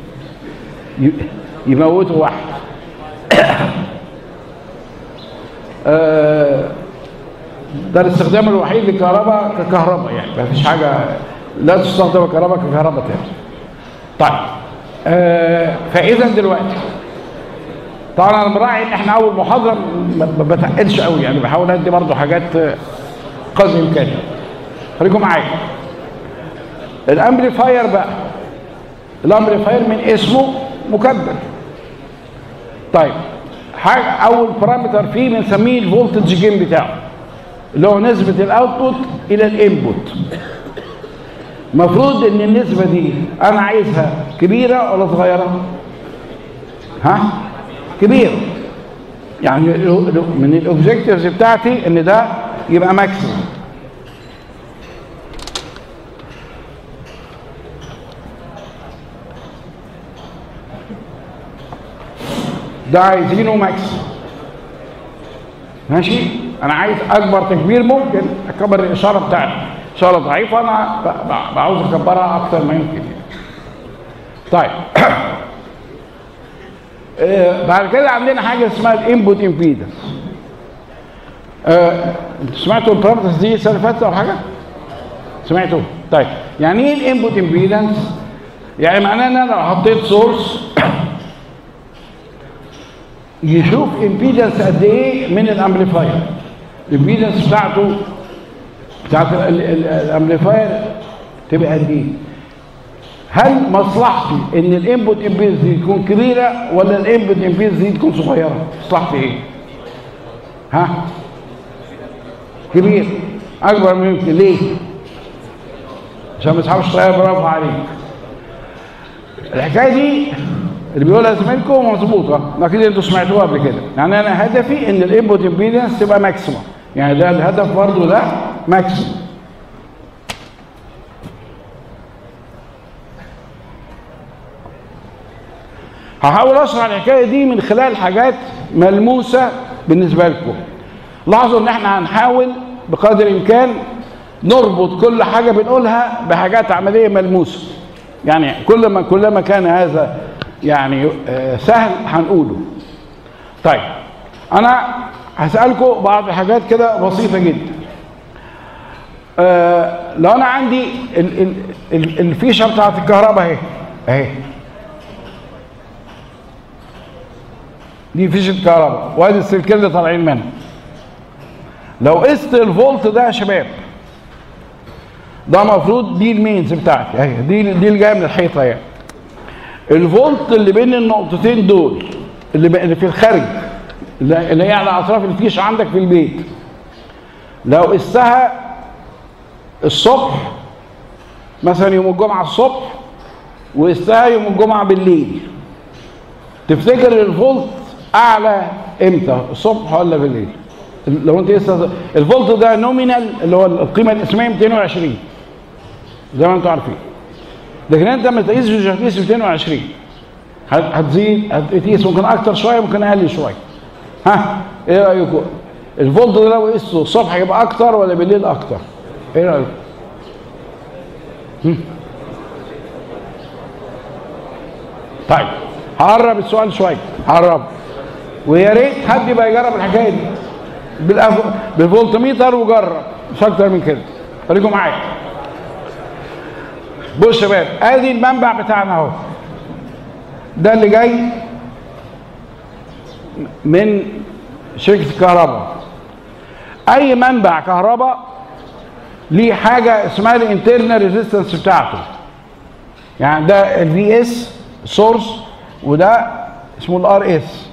يموته واحد ده الاستخدام الوحيد للكهرباء ككهرباء يعني ما فيش حاجه لا تستخدم الكهرباء ككهرباء تاني طيب آه فاذا دلوقتي طبعا انا مراعي ان احنا اول محاضره ما بتقلش قوي يعني بحاول ادي برضه حاجات قدر امكاني خليكم معايا الامبليفاير بقى الامبليفاير من اسمه مكبر طيب حاجه اول بارامتر فيه بنسميه الفولتج جين بتاعه اللي هو نسبه الاوتبوت الى الانبوت المفروض ان النسبه دي انا عايزها كبيره ولا صغيره ها كبيره يعني من الاوبجكتيفز بتاعتي ان ده يبقى ماكسيمم ده عايزينه ماكسيمم ماشي انا عايز اكبر تكبير ممكن اكبر الاشاره بتاعتي اشاره ضعيفه انا بعوز اكبرها اكتر ما يمكن طيب بعد كده عندنا حاجه اسمها الانبوت امبيدنس انتوا سمعتوا البارامترز دي السنه اللي فاتت او حاجه؟ سمعتوا؟ طيب يعني ايه الانبوت امبيدنس؟ يعني معناه ان انا لو حطيت سورس يشوف امبيدنس قد ايه من الامبليفاير الامبيدنس بتاعته بتاعت الامبليفاير تبقى قد ايه هل مصلحتي ان الانبوت امبيدنس دي تكون كبيره ولا الانبوت امبيدنس دي تكون صغيره مصلحتي ايه ها كبير اكبر من يمكن ليه عشان ما تسحبش طيب برافو عليك الحكايه دي اللي بيقولها زميلكم مظبوطه اكيد انتوا سمعتوها قبل كده يعني انا هدفي ان الانبوت امبيدنس تبقى ماكسيمم يعني ده الهدف برضو ده ماكسيمم هحاول اشرح الحكايه دي من خلال حاجات ملموسه بالنسبه لكم لاحظوا ان احنا هنحاول بقدر الامكان نربط كل حاجه بنقولها بحاجات عمليه ملموسه يعني كل ما كلما كان هذا يعني آه، سهل هنقوله طيب انا هسالكم بعض الحاجات كده بسيطه جدا آه، لو انا عندي ال- ال- ال- الفيشه بتاعت الكهرباء اهي اهي دي فيشه كهرباء وادي السلكين اللي طالعين منها لو قست الفولت ده يا شباب ده المفروض دي المينز بتاعتي اهي دي دي اللي جايه من الحيطه يعني الفولت اللي بين النقطتين دول اللي, ب- اللي في الخارج اللي اللي هي على اطراف الفيش عندك في البيت لو قستها الصبح مثلا يوم الجمعه الصبح وقستها يوم الجمعه بالليل تفتكر الفولت اعلى امتى الصبح ولا بالليل لو انت لسه الفولت ده نومينال اللي هو القيمه الاسميه 220 زي ما انتم عارفين لكن انت لما تقيس مش هتقيس 220 هت- هتزيد هتقيس ممكن اكتر شويه ممكن اقل شويه ها ايه رايكم الفولت ده لو قيسته الصبح يبقى اكتر ولا بالليل اكتر ايه رايكم هم؟ طيب هقرب السؤال شويه هقرب ويا ريت حد يبقى يجرب الحكايه دي بالأف... بالفولتميتر وجرب مش اكتر من كده خليكم معايا بص يا شباب ادي المنبع بتاعنا اهو ده اللي جاي من شركه الكهرباء اي منبع كهرباء ليه حاجه اسمها الانترنال ريزيستنس بتاعته يعني ده الفي اس سورس وده اسمه الار اس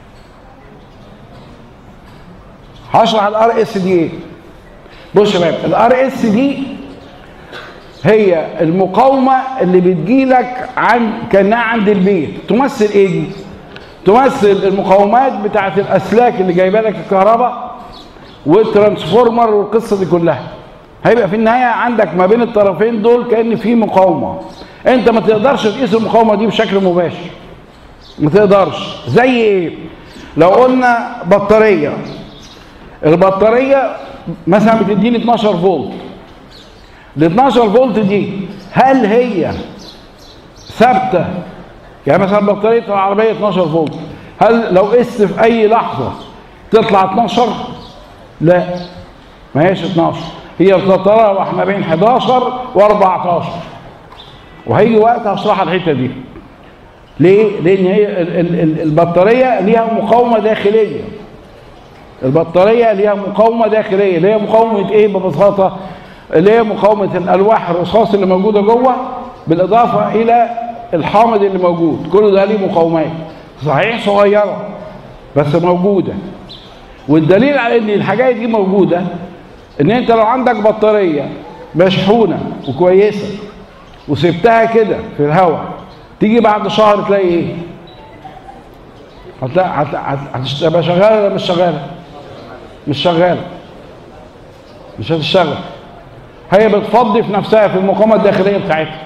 هشرح الار اس دي ايه بص يا شباب الار اس دي هي المقاومه اللي بتجيلك عن كانها عند البيت تمثل ايه دي تمثل المقاومات بتاعت الاسلاك اللي جايبه لك الكهرباء والترانسفورمر والقصه دي كلها هيبقى في النهايه عندك ما بين الطرفين دول كان في مقاومه انت ما تقدرش تقيس المقاومه دي بشكل مباشر ما تقدرش زي ايه لو قلنا بطاريه البطاريه مثلا بتديني 12 فولت ال 12 فولت دي هل هي ثابته يعني مثلا بطاريه العربيه 12 فولت هل لو قست في اي لحظه تطلع 12 لا ما هيش 12 هي بتتراوح ما بين 11 و14 وهيجي وقت هشرح الحته دي ليه؟ لان هي ال- ال- ال- البطاريه ليها مقاومه داخليه البطاريه ليها مقاومه داخليه اللي هي مقاومه ايه ببساطه اللي هي مقاومه الالواح الرصاص اللي موجوده جوه بالاضافه الى الحامض اللي موجود كل ده ليه مقاومات صحيح صغيره بس موجوده والدليل على ان الحاجات دي موجوده ان انت لو عندك بطاريه مشحونه وكويسه وسبتها كده في الهواء تيجي بعد شهر تلاقي ايه هتلاقي هت- هت- هتبقى شغاله ولا مش شغاله مش شغاله مش هتشتغل هي بتفضي في نفسها في المقاومه الداخليه بتاعتها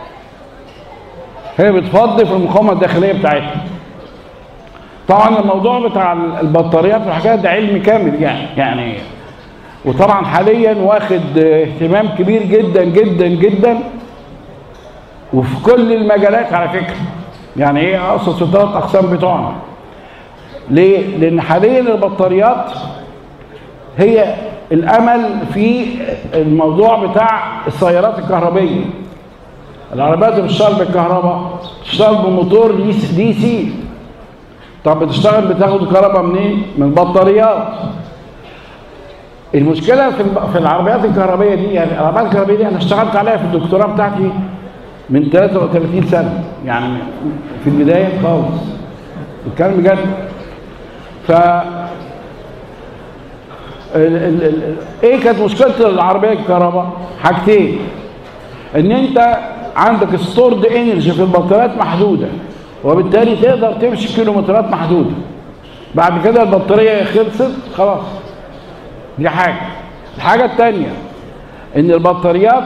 هي بتفضي في المقاومه الداخليه بتاعتها طبعا الموضوع بتاع البطاريات والحاجات ده علم كامل يعني يعني وطبعا حاليا واخد اهتمام كبير جدا جدا جدا وفي كل المجالات على فكره يعني ايه اقصد في الثلاث اقسام بتوعنا ليه؟ لان حاليا البطاريات هي الامل في الموضوع بتاع السيارات الكهربيه العربيات اللي بتشتغل بالكهرباء بتشتغل بموتور دي سي- دي سي طب بتشتغل بتاخد الكهرباء منين؟ من البطاريات المشكله في الب- في العربيات الكهربائيه دي يعني العربيات الكهربائيه دي انا اشتغلت عليها في الدكتوراه بتاعتي من 33 سنه يعني في البدايه خالص الكلام بجد ف ال ال ال ايه كانت مشكله العربيه الكهرباء حاجتين ان انت عندك ستورد انرجي في البطاريات محدوده وبالتالي تقدر تمشي كيلومترات محدوده بعد كده البطاريه خلصت خلاص دي حاجه الحاجه الثانيه ان البطاريات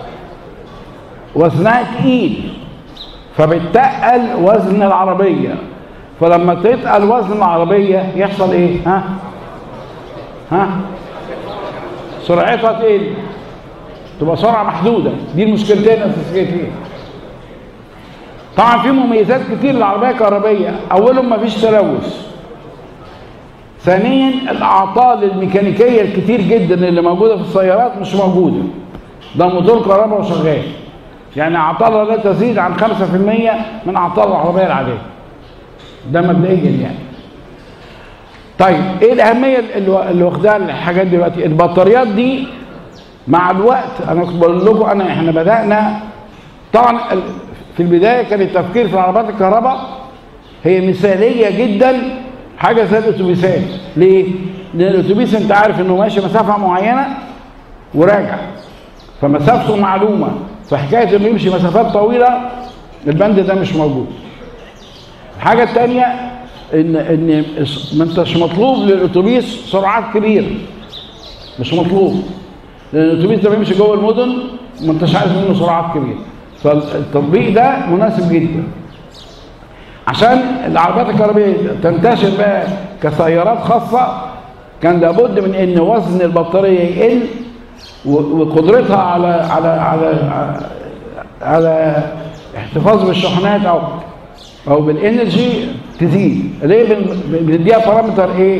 وزنها تقيل فبتقل وزن العربيه فلما تتقل وزن العربيه يحصل ايه ها ها سرعتها تقل تبقى سرعه محدوده دي المشكلتين الاساسيتين طبعا في مميزات كتير للعربيه الكهربائيه اولهم مفيش تلوث ثانيا الاعطال الميكانيكيه الكتير جدا اللي موجوده في السيارات مش موجوده ده موتور كهرباء وشغال يعني اعطالها لا تزيد عن 5% من اعطال العربيه العاديه ده مبدئيا يعني طيب ايه الاهميه اللي اللي واخداها الحاجات دلوقتي البطاريات دي مع الوقت انا كنت بقول لكم انا احنا بدانا طبعا في البدايه كان التفكير في العربيات الكهرباء هي مثاليه جدا حاجه زي الاتوبيسات ليه؟ لان الاتوبيس انت عارف انه ماشي مسافه معينه وراجع فمسافته معلومه فحكايه انه يمشي مسافات طويله البند ده مش موجود الحاجه الثانيه ان ان ما انتش مطلوب للاتوبيس سرعات كبيره مش مطلوب لان الاتوبيس ده بيمشي جوه المدن ما انتش عايز منه سرعات كبيره فالتطبيق ده مناسب جدا عشان العربيات الكهربائيه تنتشر بقى كسيارات خاصه كان لابد من ان وزن البطاريه يقل وقدرتها على على على على احتفاظ بالشحنات او او بالانرجي تزيد ليه بنديها بارامتر ايه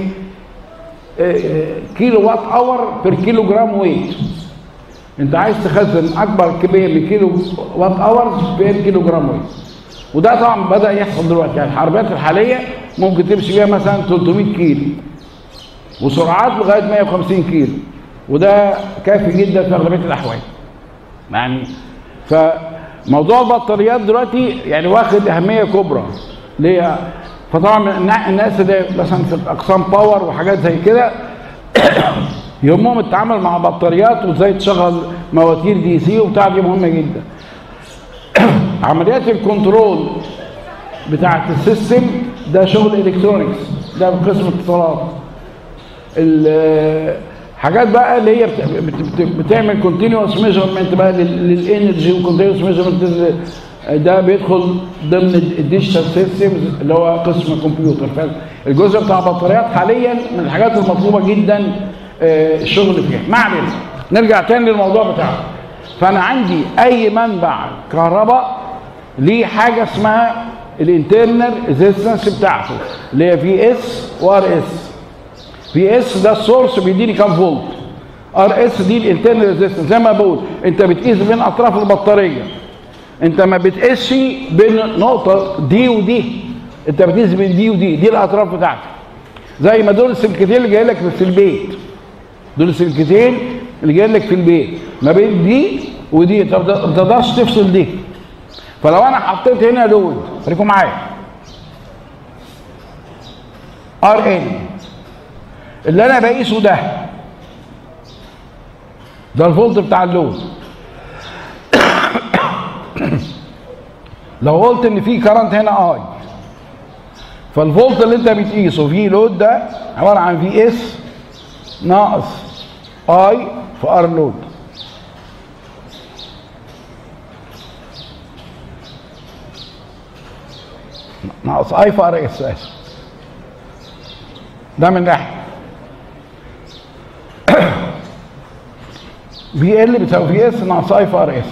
كيلو وات اور بير كيلو جرام ويت انت عايز تخزن اكبر كميه من كيلو وات اور بير كيلو جرام ويت وده طبعا بدا يحصل دلوقتي يعني العربيات الحاليه ممكن تمشي بيها مثلا 300 كيلو وسرعات لغايه 150 كيلو وده كافي جدا في اغلبيه الاحوال يعني فموضوع البطاريات دلوقتي يعني واخد اهميه كبرى ليه فطبعا الناس اللي مثلا في اقسام باور وحاجات زي كده يهمهم التعامل مع بطاريات وازاي تشغل مواتير دي سي وبتاع دي مهمه جدا عمليات الكنترول بتاعه السيستم ده شغل الكترونكس ده قسم اتصالات الحاجات بقى اللي هي بتعمل كونتينوس ميجرمنت بقى للانرجي وكونتينوس ميجرمنت ده بيدخل ضمن الديجيتال سيستمز اللي هو قسم الكمبيوتر فالجزء بتاع البطاريات حاليا من الحاجات المطلوبه جدا الشغل فيها ما علينا نرجع تاني للموضوع بتاعنا فانا عندي اي منبع كهرباء ليه حاجه اسمها الانترنال ريزيستنس بتاعته اللي هي في اس وار اس في اس ده السورس بيديني كام فولت ار اس دي الانترنال ريزيستنس زي ما بقول انت بتقيس بين اطراف البطاريه انت ما بتقيسش بين نقطه دي ودي انت بتقيس بين دي ودي دي الاطراف بتاعتك زي ما دول السلكتين اللي جاي لك في البيت دول السلكتين اللي جاي لك في البيت ما بين دي ودي انت ما تقدرش تفصل دي فلو انا حطيت هنا لود خليكم معايا ار ان اللي انا بقيسه ده ده الفولت بتاع اللود لو قلت ان في كرنت هنا اي فالفولت اللي انت بتقيسه فيه لود ده عباره عن في اس ناقص اي في ار لود ناقص اي في ار اس اسف ده من ناحيه في ال بتساوي في اس ناقص اي في ار اس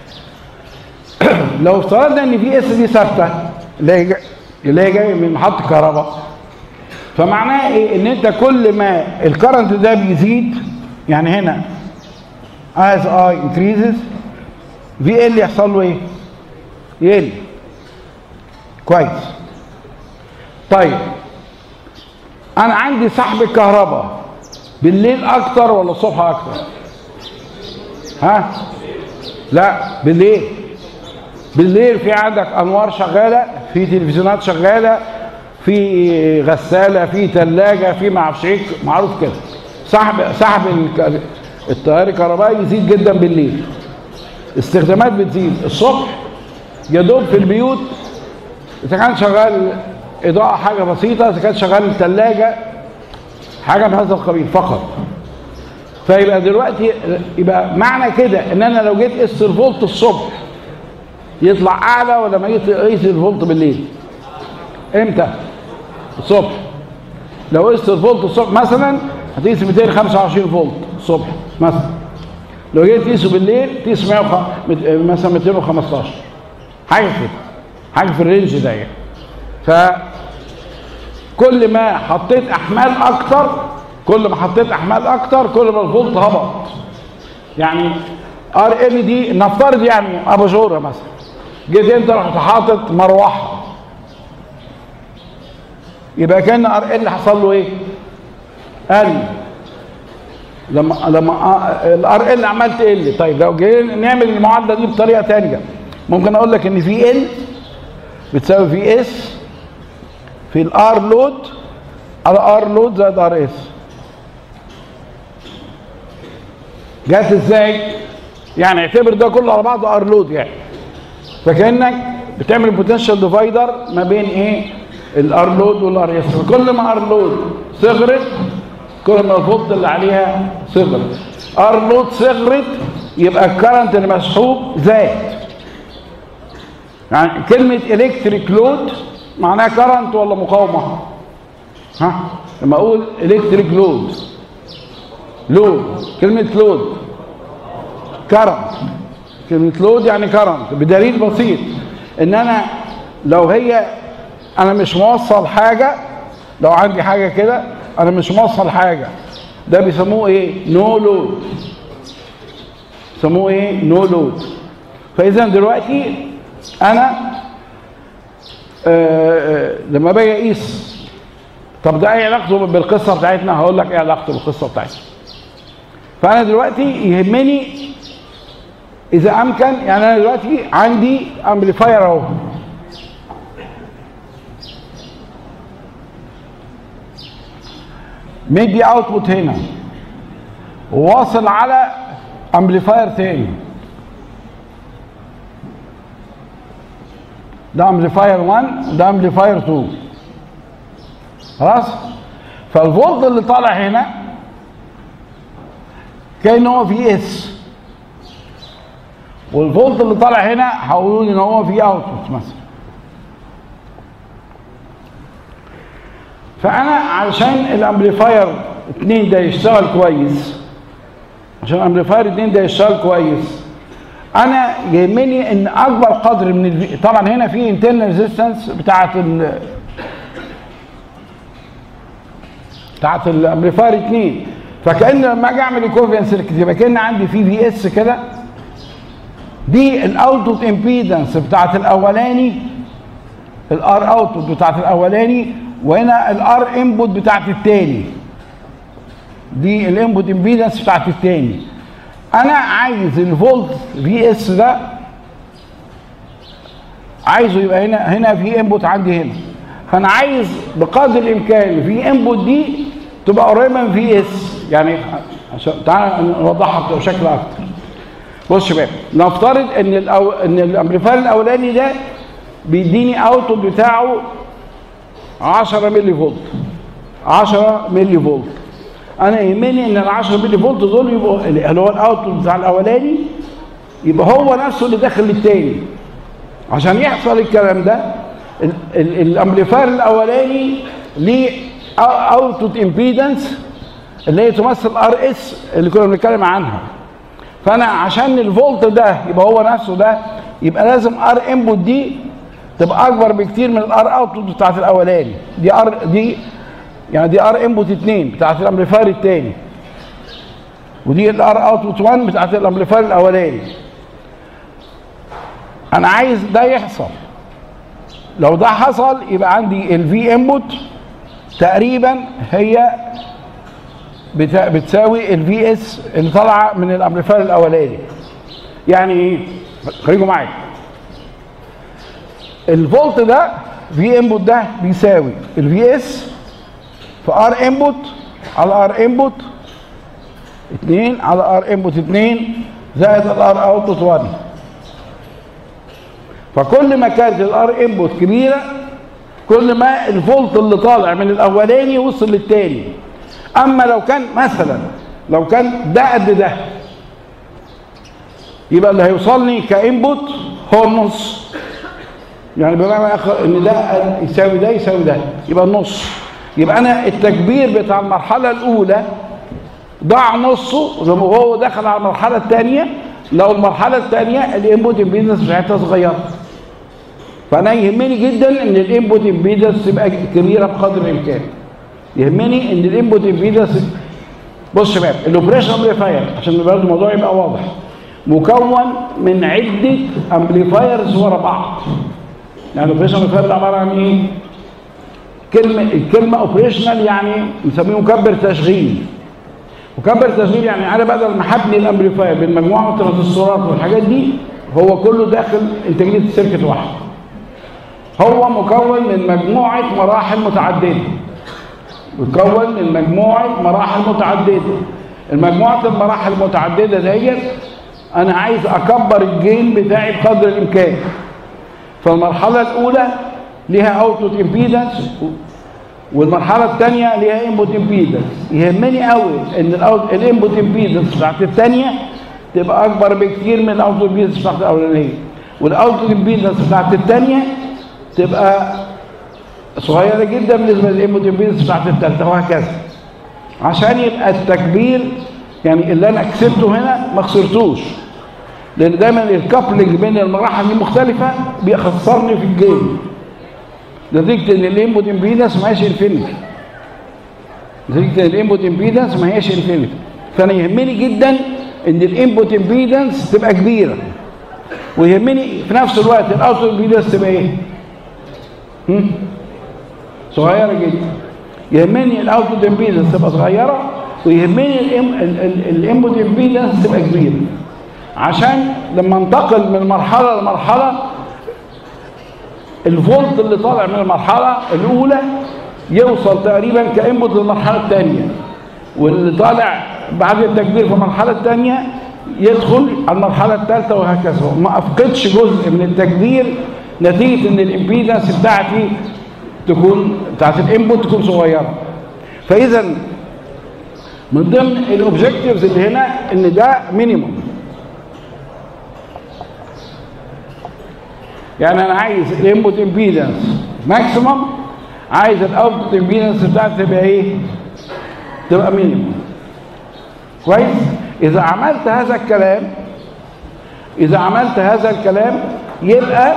لو افترضنا ان في اس دي ثابته اللي هي اللي هي جايه من محطه كهرباء فمعناها ايه ان انت كل ما الكرنت ده بيزيد يعني هنا as I increases في ال يحصل له ايه يقل كويس طيب انا عندي سحب الكهرباء بالليل اكتر ولا الصبح اكتر ها لا بالليل بالليل في عندك انوار شغاله في تلفزيونات شغاله في غساله في ثلاجه في ما اعرفش ايه معروف كده سحب سحب الك- التيار الكهربائي يزيد جدا بالليل استخدامات بتزيد الصبح يا دوب في البيوت اذا كان شغال اضاءه حاجه بسيطه اذا كان شغال الثلاجه حاجه من هذا القبيل فقط فيبقى دلوقتي يبقى معنى كده ان انا لو جيت قست الفولت الصبح يطلع اعلى ولا ما جيت قيس الفولت بالليل امتى الصبح لو قست الفولت الصبح مثلا هتقيس 225 فولت الصبح مثلا لو جيت تقيسه بالليل تقيس 100 وخ- مت- مثلا 215 حاجه كده حاجه في الرينج ده يعني ف كل ما حطيت احمال اكتر كل ما حطيت احمال اكتر كل ما الفولت هبط يعني ار ال دي نفترض يعني اباجوره مثلا جيت انت رحت حاطط مروحه يبقى كان ار ال حصل له ايه؟ قل لما لما الار ال عمال تقل طيب لو جينا نعمل المعادله دي بطريقه ثانيه ممكن اقول لك ان في ال بتساوي في اس في الار لود على ار لود زائد ار اس جت ازاي؟ يعني اعتبر ده كله على بعضه ار لود يعني فكانك بتعمل بوتنشال ديفايدر ما بين ايه؟ الار لود والار اس فكل ما ار لود صغرت كل ما الفولت اللي عليها صغرت ار لود صغرت يبقى الكرنت اللي مسحوب زاد يعني كلمة الكتريك لود معناها كرنت ولا مقاومة؟ ها؟ لما اقول الكتريك لود لود كلمة لود كرنت كلمة لود يعني كرنت بدليل بسيط ان انا لو هي انا مش موصل حاجة لو عندي حاجة كده انا مش موصل حاجة ده بيسموه ايه نو لود بيسموه ايه نو لود فاذا دلوقتي انا آه آه لما باجي اقيس طب ده ايه علاقته بالقصه بتاعتنا هقول لك ايه علاقته بالقصه بتاعتنا فانا دلوقتي يهمني اذا امكن يعني انا دلوقتي عندي امبليفاير اهو مدي اوتبوت هنا وواصل على امبليفاير تاني ده امبليفاير 1 ده امبليفاير 2 خلاص فالفولت اللي طالع هنا كان هو في اس والفولت اللي طالع هنا هقول ان هو في اوتبوت مثلا فانا علشان الامبليفاير 2 ده يشتغل كويس عشان الامبليفاير 2 ده يشتغل كويس انا يهمني ان اكبر قدر من الفي... طبعا هنا في انترنال ريزيستنس بتاعه ال بتاعه الامبليفاير 2 فكان لما اجي اعمل ايكوفالنت سيركت يبقى كان عندي في في اس كده دي الاوتبوت امبيدنس بتاعه الاولاني الار اوتبوت بتاعه الاولاني وهنا الار انبوت بتاعه الثاني دي الانبوت امبيدنس بتاعه الثاني انا عايز الفولت في اس ده عايزه يبقى هنا هنا في انبوت عندي هنا فانا عايز بقدر الامكان في انبوت دي تبقى قريبه من في اس يعني عشان تعالى نوضحها بشكل اكتر بص يا شباب نفترض ان الأو... ان الامبليفاير الاولاني ده بيديني اوتبوت بتاعه 10 ملي فولت 10 ملي فولت انا يهمني ان ال 10 ملي فولت دول يبقوا اللي هو الاوتبوت بتاع الاولاني يبقى هو نفسه اللي داخل للتاني عشان يحصل الكلام ده الامبليفاير الاولاني ليه اوتبوت امبيدنس اللي هي تمثل ار اس اللي كنا بنتكلم عنها فانا عشان الفولت ده يبقى هو نفسه ده يبقى لازم ار انبوت دي تبقى اكبر بكتير من الار اوتبوت بتاعت الاولاني دي ار دي يعني دي ار انبوت 2 بتاعت الامبليفاير الثاني ودي الار اوتبوت 1 بتاعت الامبليفاير الاولاني انا عايز ده يحصل لو ده حصل يبقى عندي الفي انبوت تقريبا هي بتساوي الفي اس اللي طالعه من الامبليفاير الاولاني يعني ايه خليكم معايا الفولت ده في انبوت ده بيساوي الفي اس في ار انبوت على ار انبوت 2 على ار انبوت 2 زائد الار اوتبوت 1 فكل ما كانت الار انبوت كبيره كل ما الفولت اللي طالع من الاولاني وصل للتاني اما لو كان مثلا لو كان ده قد ده يبقى اللي هيوصلني كانبوت هو النص يعني بمعنى اخر ان ده يساوي ده يساوي ده يبقى النص يبقى انا التكبير بتاع المرحله الاولى ضاع نصه زي ما هو دخل على المرحله الثانيه لو المرحله الثانيه الانبوت امبيدنس بتاعتها صغيره فانا يهمني جدا ان الانبوت امبيدنس تبقى كبيره بقدر الامكان يهمني ان الانبوت امبيدنس بص يا شباب الاوبريشن امبليفاير عشان برضه الموضوع يبقى واضح مكون من عده امبليفايرز ورا بعض يعني الاوبريشن امبليفاير ده عباره عن ايه؟ كلمه الكلمه اوبريشنال يعني بنسميه مكبر تشغيل مكبر تشغيل يعني انا بدل ما هبني الامبليفاير بالمجموعه من الترانزستورات والحاجات دي هو كله داخل انتاجيه السيركت واحد هو مكون من مجموعه مراحل متعدده مكون من مجموعه مراحل متعدده المجموعه المراحل المتعدده ديت انا عايز اكبر الجين بتاعي بقدر الامكان فالمرحله الاولى ليها اوتبوت امبيدنس والمرحله الثانيه ليها انبوت امبيدنس يهمني قوي ان الانبوت امبيدنس بتاعت الثانيه تبقى اكبر بكتير من الاوتبوت امبيدنس بتاعت الاولانيه والاوتبوت امبيدنس بتاعت الثانيه تبقى صغيره جدا بالنسبه للانبوت امبيدنس بتاعت الثالثه وهكذا عشان يبقى التكبير يعني اللي انا كسبته هنا ما خسرتوش لان دايما الكابلنج بين المراحل دي مختلفه بيخسرني في الجيم نتيجه ان الانبوت امبيدنس ما هيش انفينيتي نتيجه ان الانبوت امبيدنس ما هيش انفينيتي فانا يهمني جدا ان الانبوت امبيدنس تبقى كبيره ويهمني في نفس الوقت الاوتبوت امبيدنس تبقى ايه؟ هم؟ صغيره جدا يهمني الاوتبوت امبيدنس تبقى صغيره ويهمني الانبوت امبيدنس تبقى كبيره عشان لما انتقل من مرحله لمرحله الفولت اللي طالع من المرحله الاولى يوصل تقريبا كانبوت للمرحله الثانيه واللي طالع بعد التكبير في المرحله الثانيه يدخل على المرحله الثالثه وهكذا ما افقدش جزء من التكبير نتيجه ان الامبيدنس بتاعتي تكون بتاعت الانبوت تكون صغيره فاذا من ضمن الاوبجكتيفز اللي هنا ان ده مينيموم يعني انا عايز الانبوت امبيدنس ماكسيمم عايز الاوتبوت امبيدنس بتاعتي تبقى ايه؟ تبقى مينيموم كويس؟ اذا عملت هذا الكلام اذا عملت هذا الكلام يبقى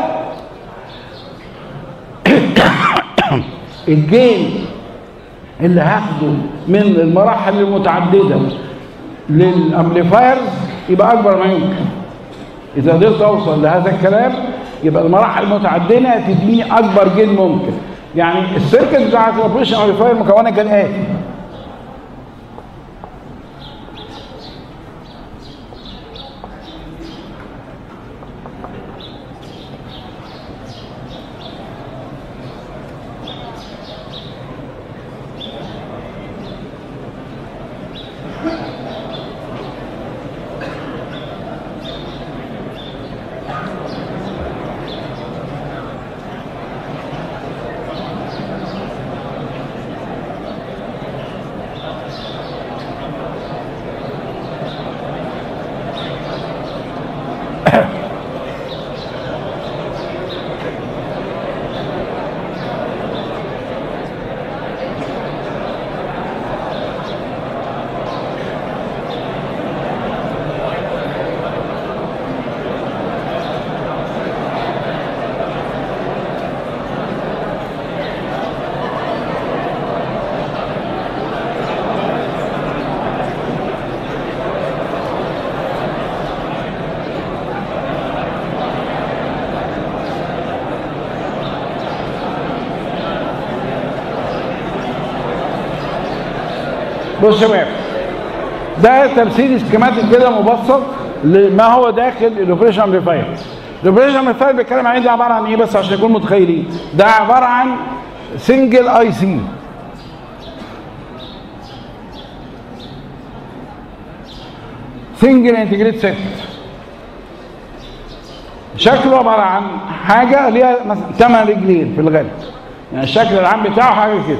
الجين اللي هاخده من المراحل المتعدده للامبليفايرز يبقى اكبر ما يمكن اذا قدرت اوصل لهذا الكلام يبقى المراحل المتعدده تديني اكبر جين ممكن يعني السيركت بتاعت الاوبريشن امبليفاير مكونه كالاتي بص يا شباب ده تمثيل سكيماتيك كده مبسط لما هو داخل الاوبريشن امبليفاير الاوبريشن امبليفاير بيتكلم عن ايه ده عباره عن ايه بس عشان نكون متخيلين ده عباره عن سنجل اي سي سنجل انتجريت ست شكله عباره عن حاجه ليها مثلا ثمان رجلين في الغالب يعني الشكل العام بتاعه حاجه كده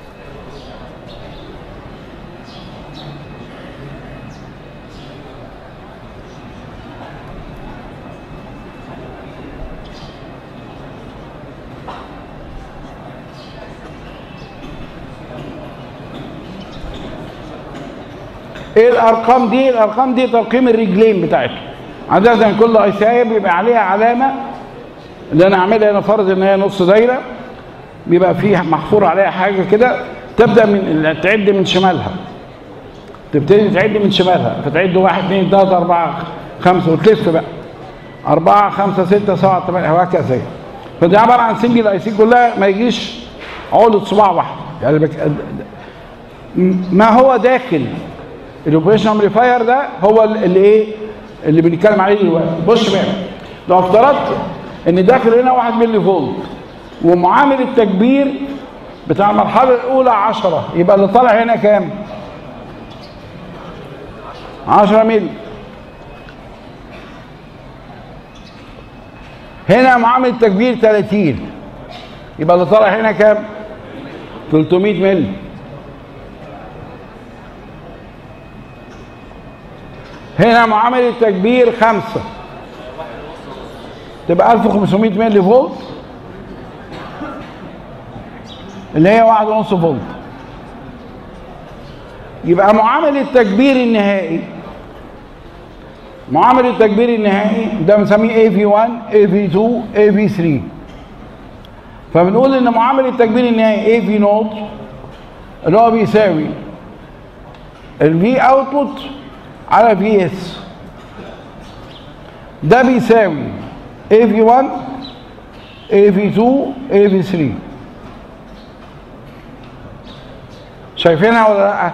ايه الارقام دي الارقام دي ترقيم الرجلين بتاعته عاده كل ايسايه بيبقى عليها علامه اللي انا اعملها هنا فرض ان هي نص دايره بيبقى فيه محفور عليها حاجه كده تبدا من تعد من شمالها تبتدي تعد من شمالها فتعد واحد اثنين ثلاثة أربعة خمسة وتلف بقى أربعة خمسة ستة سبعة ثمانية وهكذا فدي عبارة عن سنجل اي سي كلها ما يجيش عقدة صباع واحد يعني بك... ما هو داخل الاوبريشن امبليفاير ده هو اللي ايه اللي بنتكلم عليه دلوقتي بص بقى لو افترضت ان داخل هنا 1 ملي فولت ومعامل التكبير بتاع المرحله الاولى 10 يبقى اللي طالع هنا كام 10 ملي هنا معامل التكبير 30 يبقى اللي طالع هنا كام 300 ملي هنا معامل التكبير خمسة تبقى 1500 ملي فولت اللي هي واحد ونص فولت يبقى معامل التكبير النهائي معامل التكبير النهائي ده بنسميه AV1 AV2 AV3 فبنقول ان معامل التكبير النهائي AV نوت اللي هو بيساوي الفي اوتبوت على في اس ده بيساوي اي في 1 اي في 2 اي في 3 شايفينها ولا لا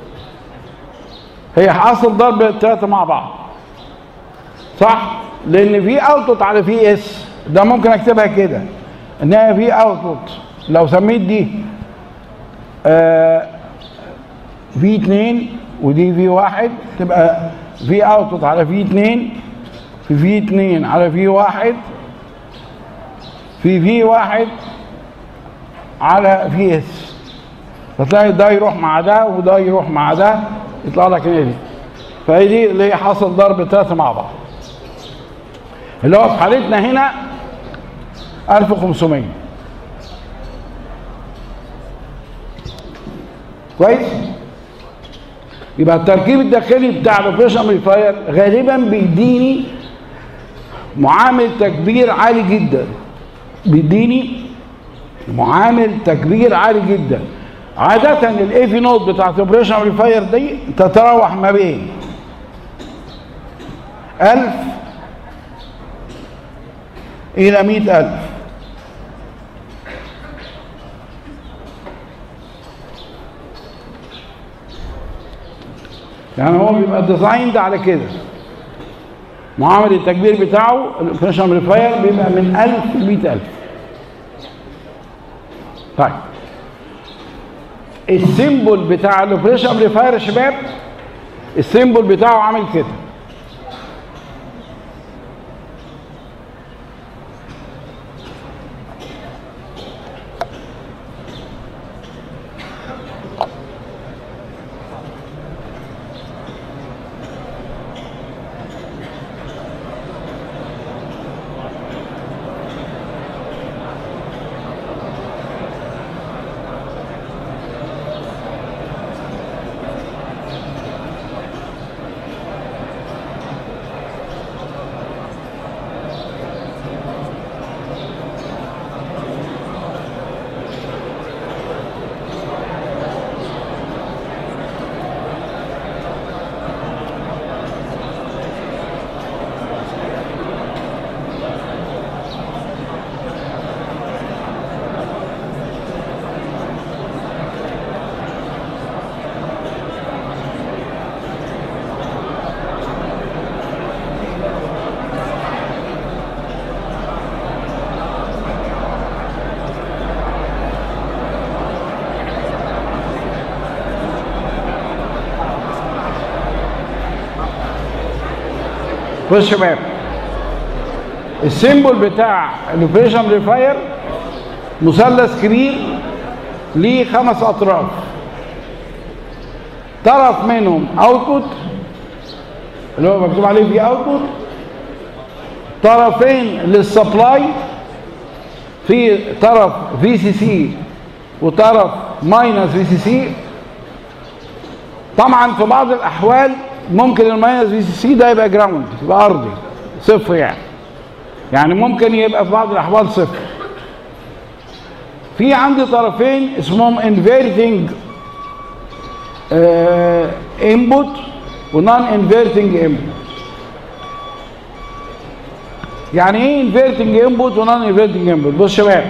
هي حاصل ضرب الثلاثه مع بعض صح لان في اوتبوت على في اس ده ممكن اكتبها كده ان هي في اوتبوت لو سميت دي آه في 2 ودي في واحد تبقى في اوتبوت على في 2 في في 2 على في واحد في في واحد على في اس فتلاقي ده يروح مع ده وده يروح مع ده يطلع لك هنا دي فهي دي اللي هي حاصل ضرب ثلاثه مع بعض اللي هو في حالتنا هنا 1500 كويس يبقى التركيب الداخلي بتاع الاوبريشن امبليفاير غالبا بيديني معامل تكبير عالي جدا بيديني معامل تكبير عالي جدا عادة الاي في نوت بتاعت الاوبريشن امبليفاير دي تتراوح ما بين 1000 إلى 100000 يعني هو بيبقى ديزايند على كده معامل التكبير بتاعه الاوبريشن امبليفاير بيبقى من 1000 ل 100000 طيب السيمبل بتاع الاوبريشن امبليفاير يا شباب السيمبل بتاعه عامل كده بص يا شباب السيمبل بتاع الاوبريشن امبليفاير مثلث كبير ليه خمس اطراف طرف منهم اوتبوت اللي هو مكتوب عليه في اوتبوت طرفين للسبلاي في طرف في سي سي وطرف ماينس في سي سي طبعا في بعض الاحوال ممكن الماينس في سي سي ده يبقى جراوند يبقى ارضي صفر يعني يعني ممكن يبقى في بعض الاحوال صفر في عندي طرفين اسمهم انفيرتنج انبوت ونون انفيرتنج انبوت يعني ايه انفيرتنج انبوت ونون انفيرتنج انبوت بص يا شباب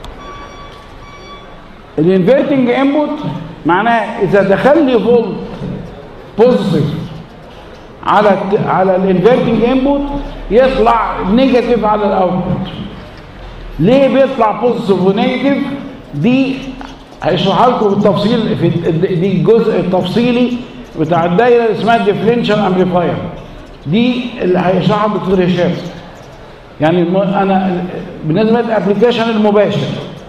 الانفيرتنج انبوت معناه اذا دخل لي فولت بوزيتيف على الت- على الانفيرتنج انبوت يطلع نيجاتيف على الاوتبوت ليه بيطلع بوزيتيف ونيجاتيف دي هيشرحها لكم بالتفصيل في دي الجزء التفصيلي بتاع الدايره اللي اسمها ديفرنشال امبليفاير دي اللي هيشرحها الدكتور هشام يعني الم- انا بالنسبه للابلكيشن المباشر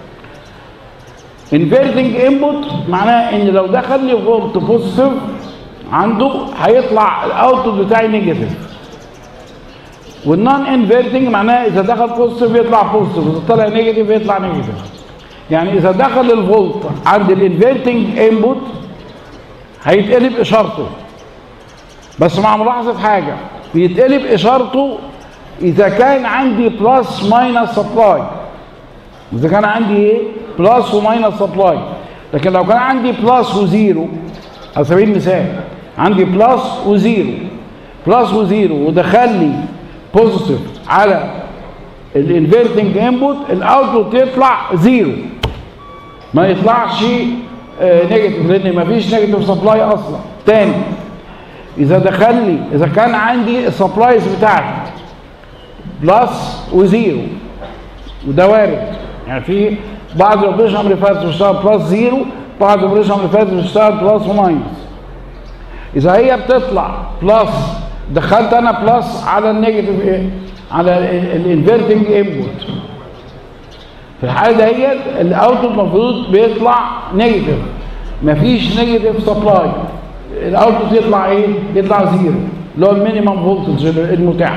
انفيرتنج انبوت معناه ان لو دخل لي فولت بوزيتيف عنده هيطلع الاوتبوت بتاعي نيجاتيف والنون انفيرتنج معناه اذا دخل بوزيتيف يطلع بوزيتيف اذا طلع نيجاتيف يطلع نيجاتيف يعني اذا دخل الفولت عند الانفيرتنج انبوت هيتقلب اشارته بس مع ملاحظه حاجه بيتقلب اشارته اذا كان عندي بلس ماينس سبلاي اذا كان عندي ايه بلس وماينس سبلاي لكن لو كان عندي بلس وزيرو على سبيل المثال عندي بلس وزيرو بلس وزيرو ودخل لي بوزيتيف على الانفيرتنج انبوت الاوتبوت يطلع زيرو ما يطلعش نيجاتيف لان ما فيش نيجاتيف سبلاي اصلا تاني اذا دخل لي اذا كان عندي السبلايز بتاعتي بلس وزيرو وده وارد يعني في بعض الاوبريشن امبليفايرز بتشتغل بلس زيرو بعض الاوبريشن امبليفايرز بتشتغل بلس وماينس اذا هي بتطلع بلس دخلت انا بلس على النيجاتيف ايه على الانفيرتنج انبوت في الحاله ديت الاوتبوت المفروض بيطلع نيجاتيف مفيش نيجاتيف سبلاي الاوتبوت يطلع ايه يطلع زيرو اللي هو المينيمم فولتج المتاح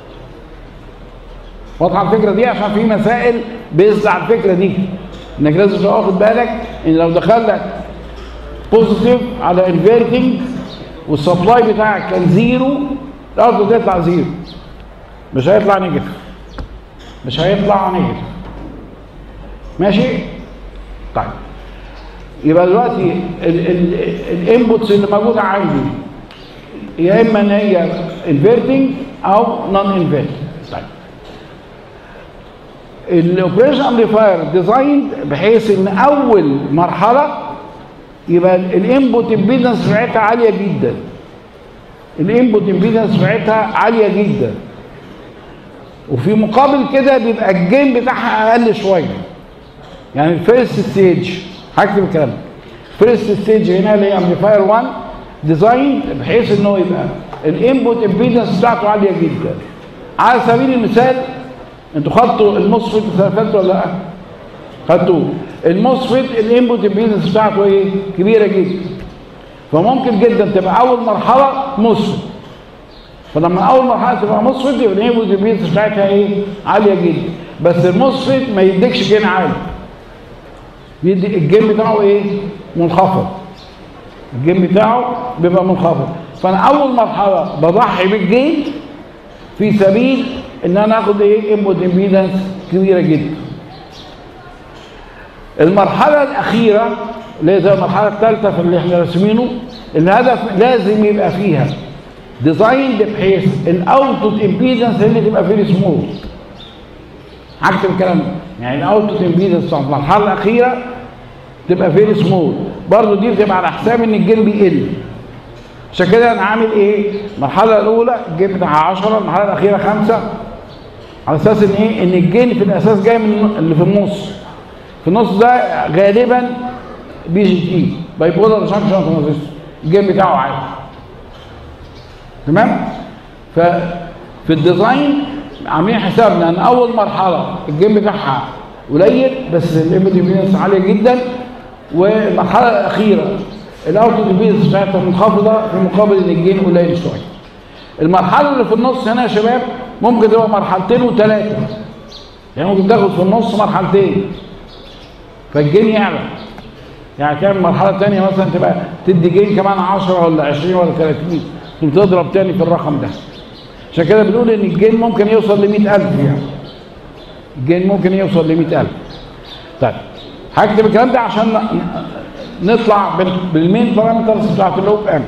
واضحه الفكره دي عشان في مسائل بيزد على الفكره دي انك لازم تبقى واخد بالك ان لو دخل لك بوزيتيف على انفيرتنج والسبلاي بتاعك كان زيرو الاوتبوت يطلع زيرو مش هيطلع نيجاتيف مش هيطلع نيجاتيف ماشي طيب يبقى دلوقتي الانبوتس اللي موجوده عندي يا اما ان هي انفيرتنج او نون انفيرتنج طيب الاوبريشن امبليفاير ديزاين بحيث ان اول مرحله يبقى الانبوت امبيدنس بتاعتها عاليه جدا الانبوت امبيدنس بتاعتها عاليه جدا وفي مقابل كده بيبقى الجيم بتاعها اقل شويه يعني الفيرست ستيج هكتب الكلام فيرست ستيج هنا اللي هي امبليفاير 1 ديزاين بحيث انه يبقى الانبوت امبيدنس بتاعته عاليه جدا على سبيل المثال انتوا خدتوا الموسفيت السنه اللي فاتت ولا لا؟ خدتوه الموسفيت الانبوت امبيدنس بتاعته ايه؟ كبيره جدا فممكن جدا تبقى اول مرحله موسفيت فلما اول مرحله تبقى موسفيت يبقى الانبوت امبيدنس بتاعتها ايه؟ عاليه جدا بس الموسفيت ما يديكش جين عالي يدي الجين بتاعه ايه؟ منخفض الجين بتاعه بيبقى منخفض فانا اول مرحله بضحي بالجين في سبيل ان انا اخد ايه انبوت امبيدنس كبيره جدا المرحله الاخيره اللي هي زي المرحله الثالثه في اللي احنا راسمينه الهدف لازم يبقى فيها ديزاين بحيث الاوتبوت امبيدنس اللي تبقى فيه سموث هكتب الكلام ده يعني الاوتبوت امبيدنس بتاع المرحله الاخيره تبقى فيري سموث برضه دي بتبقى على حساب ان الجين بيقل عشان كده انا عامل ايه المرحله الاولى الجين بتاعها 10 المرحله الاخيره 5 على اساس ان ايه ان الجين في الاساس جاي من اللي في النص في النص ده غالبا بي جي تي باي بولار جانكشن ترانزستور الجين بتاعه عالي تمام ف في الديزاين عاملين حسابنا ان اول مرحله الجيم بتاعها قليل بس الام دي عاليه جدا والمرحله الاخيره الاوتو ديفيز بتاعتها منخفضه في مقابل ان الجين قليل شويه. المرحله اللي في النص هنا يا شباب ممكن تبقى مرحلتين وثلاثه. يعني ممكن تاخد في النص مرحلتين. فالجين يعلى. يعني تعمل مرحله ثانيه مثلا تبقى تدي جين كمان 10 ولا 20 ولا 30 ثم تضرب تاني في الرقم ده. عشان كده بنقول ان الجين ممكن يوصل ل 100000 يعني. الجين ممكن يوصل ل 100000. طيب هكتب الكلام ده عشان نطلع بالمين بارامترز بتاعت الاوب ام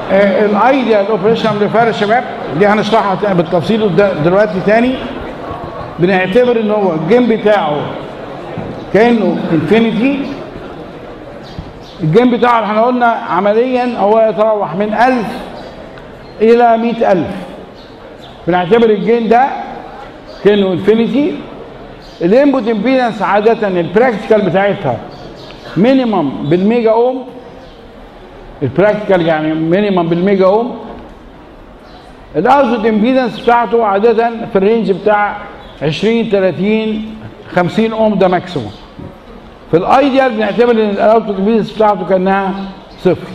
الايديال اوبريشن امبليفاير يا شباب دي هنشرحها بالتفصيل دلوقتي تاني بنعتبر ان هو الجيم بتاعه كانه انفينيتي الجيم بتاعه احنا قلنا عمليا هو يتراوح من 1000 الى 100000 بنعتبر الجين ده كانه انفينيتي الانبوت امبيدنس عاده البراكتيكال بتاعتها مينيمم بالميجا اوم البراكتيكال يعني مينيمم بالميجا اوم الاوتبوت امبيدنس بتاعته عاده في الرينج بتاع 20 30 50 اوم ده ماكسيموم في الايديال بنعتبر ان الاوتبوت امبيدنس بتاعته كانها صفر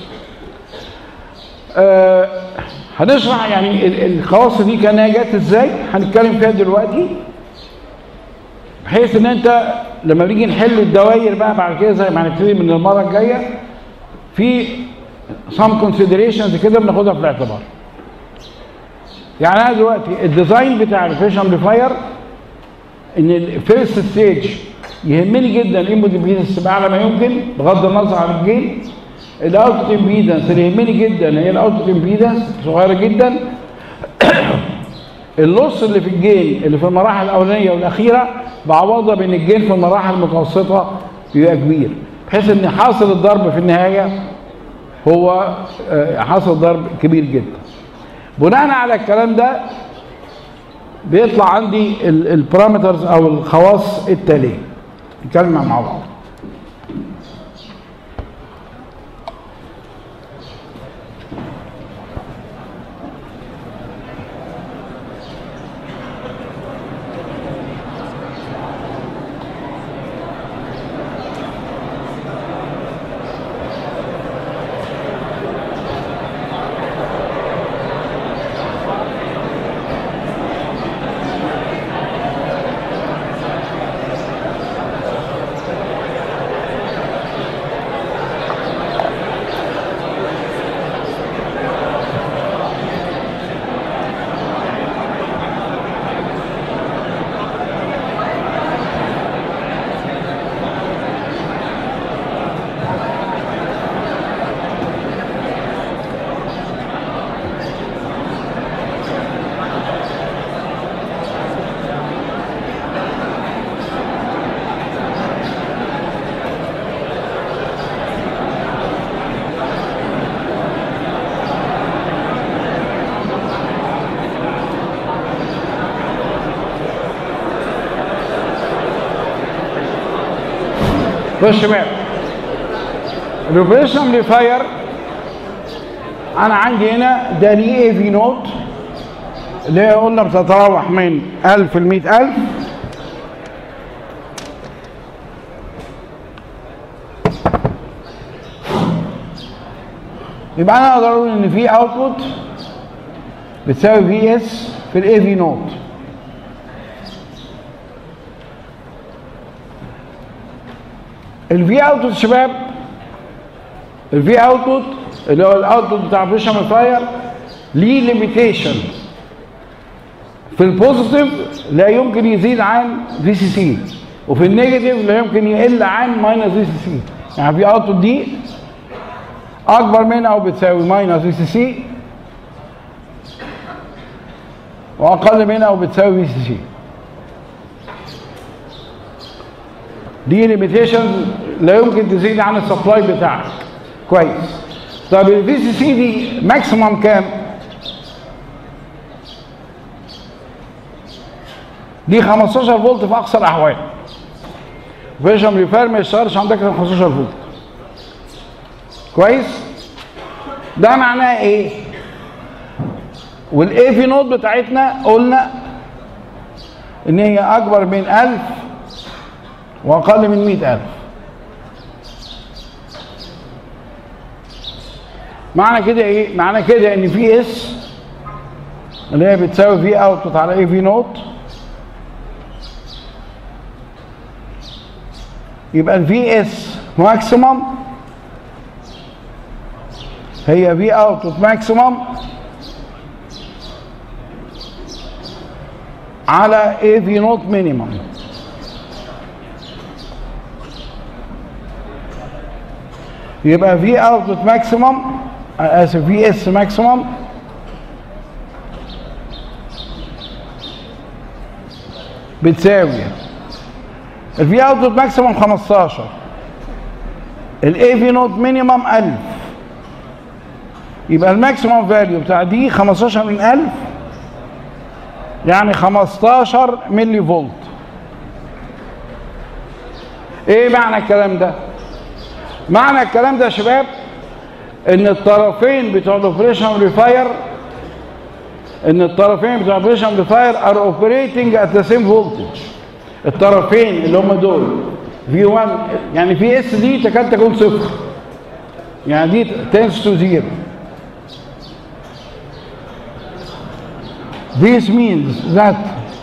آه هنشرح يعني الخواص دي كانها جت ازاي هنتكلم فيها دلوقتي بحيث ان انت لما نيجي نحل الدوائر بقى بعد كده زي ما هنبتدي من المره الجايه في some considerations كده بناخدها في الاعتبار يعني انا دلوقتي الديزاين بتاع الفيش امبليفاير ان الفيرست ستيج يهمني جدا الانبوت امبيدنس تبقى اعلى ما يمكن بغض النظر عن الجين الاوتبوت امبيدنس اللي يهمني جدا هي الاوتبوت امبيدنس صغيره جدا اللص اللي في الجين اللي في المراحل الاولانيه والاخيره بعوضها بين الجين في المراحل المتوسطه بيبقى كبير بحيث ان حاصل الضرب في النهايه هو حاصل ضرب كبير جدا بناء على الكلام ده بيطلع عندي البارامترز او الخواص التاليه نتكلم مع بعض بص يا شباب الاوبريشن امبليفاير انا عندي هنا ده ليه اي في نوت اللي هي قلنا بتتراوح من 1000 ل 100000 يبقى انا اقدر اقول ان في اوتبوت بتساوي في اس في الاي في نوت الفي اوتبوت شباب الفي اوتبوت اللي هو الاوتبوت بتاع فيش امبليفاير ليه ليميتيشن في البوزيتيف لا يمكن يزيد عن في سي سي وفي النيجاتيف لا يمكن يقل عن ماينس في سي سي يعني في اوتبوت دي اكبر من او بتساوي ماينس في سي سي واقل من او بتساوي في سي سي دي ليميتيشن لا يمكن تزيد عن السبلاي بتاعك كويس طب الفي سي سي دي ماكسيمم كام دي 15 فولت في اقصى الاحوال فيش امبليفاير ما يشتغلش عندك 15 فولت كويس ده معناه ايه والاي في نوت بتاعتنا قلنا ان هي اكبر من 1000 واقل من 100000 معنى كده ايه معنى كده ان في اس اللي هي بتساوي في اوتبوت على اي في نوت يبقى الفي اس ماكسيمم هي في اوتبوت ماكسيمم على اي في نوت مينيمم يبقى في اوتبوت ماكسيمم اسف في اس ماكسيمم بتساوي الفي اوتبوت ماكسيمم 15 الاي في نوت مينيمم 1000 يبقى الماكسيمم فاليو بتاع دي 15 من 1000 يعني 15 ملي فولت ايه معنى الكلام ده معنى الكلام ده يا شباب ان الطرفين بتوع الاوبريشن امبليفاير ان الطرفين بتوع الاوبريشن امبليفاير ار اوبريتنج ات ذا سيم فولتج الطرفين اللي هم دول في 1 يعني في اس دي تكاد تكون صفر يعني دي تنس تو زيرو This means that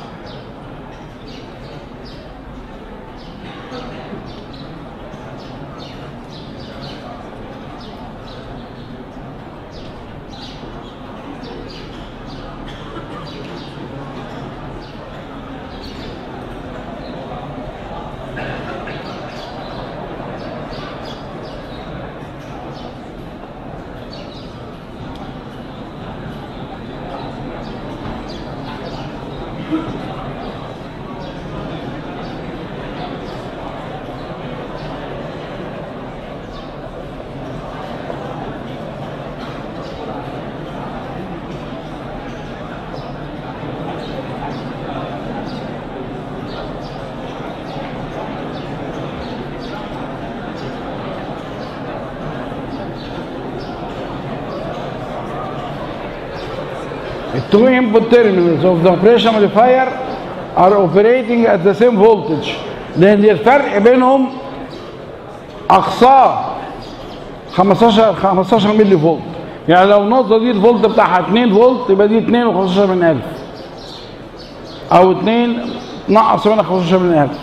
The two input terminals of the operation amplifier are operating at the same voltage لأن الفرق بينهم أقصاه 15 15 ملي فولت يعني لو النقطة دي الفولت بتاعها 2 فولت يبقى دي 2 و15 من 1000 أو 2 نقص منها 15 من 1000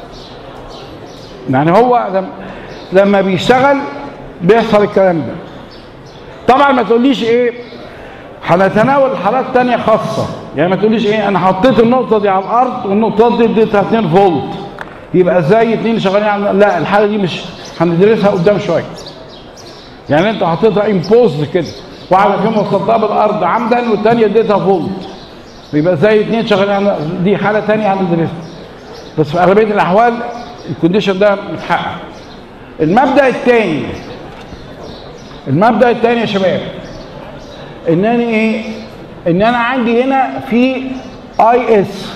يعني هو لما, لما بيشتغل بيحصل الكلام ده طبعا ما تقوليش ايه هنتناول حالات تانية خاصة يعني ما تقوليش ايه انا حطيت النقطة دي على الارض والنقطة دي اديتها 2 فولت يبقى ازاي اتنين شغالين على لا الحالة دي مش هندرسها قدام شوية يعني انت حطيتها امبوز كده واحدة فيهم وصلتها بالارض عمدا والتانية اديتها فولت يبقى ازاي اتنين شغالين على دي حالة تانية هندرسها بس في اغلبية الاحوال الكونديشن ده متحقق المبدأ الثاني المبدأ الثاني يا شباب ان انا ايه ان انا عندي هنا في اي اس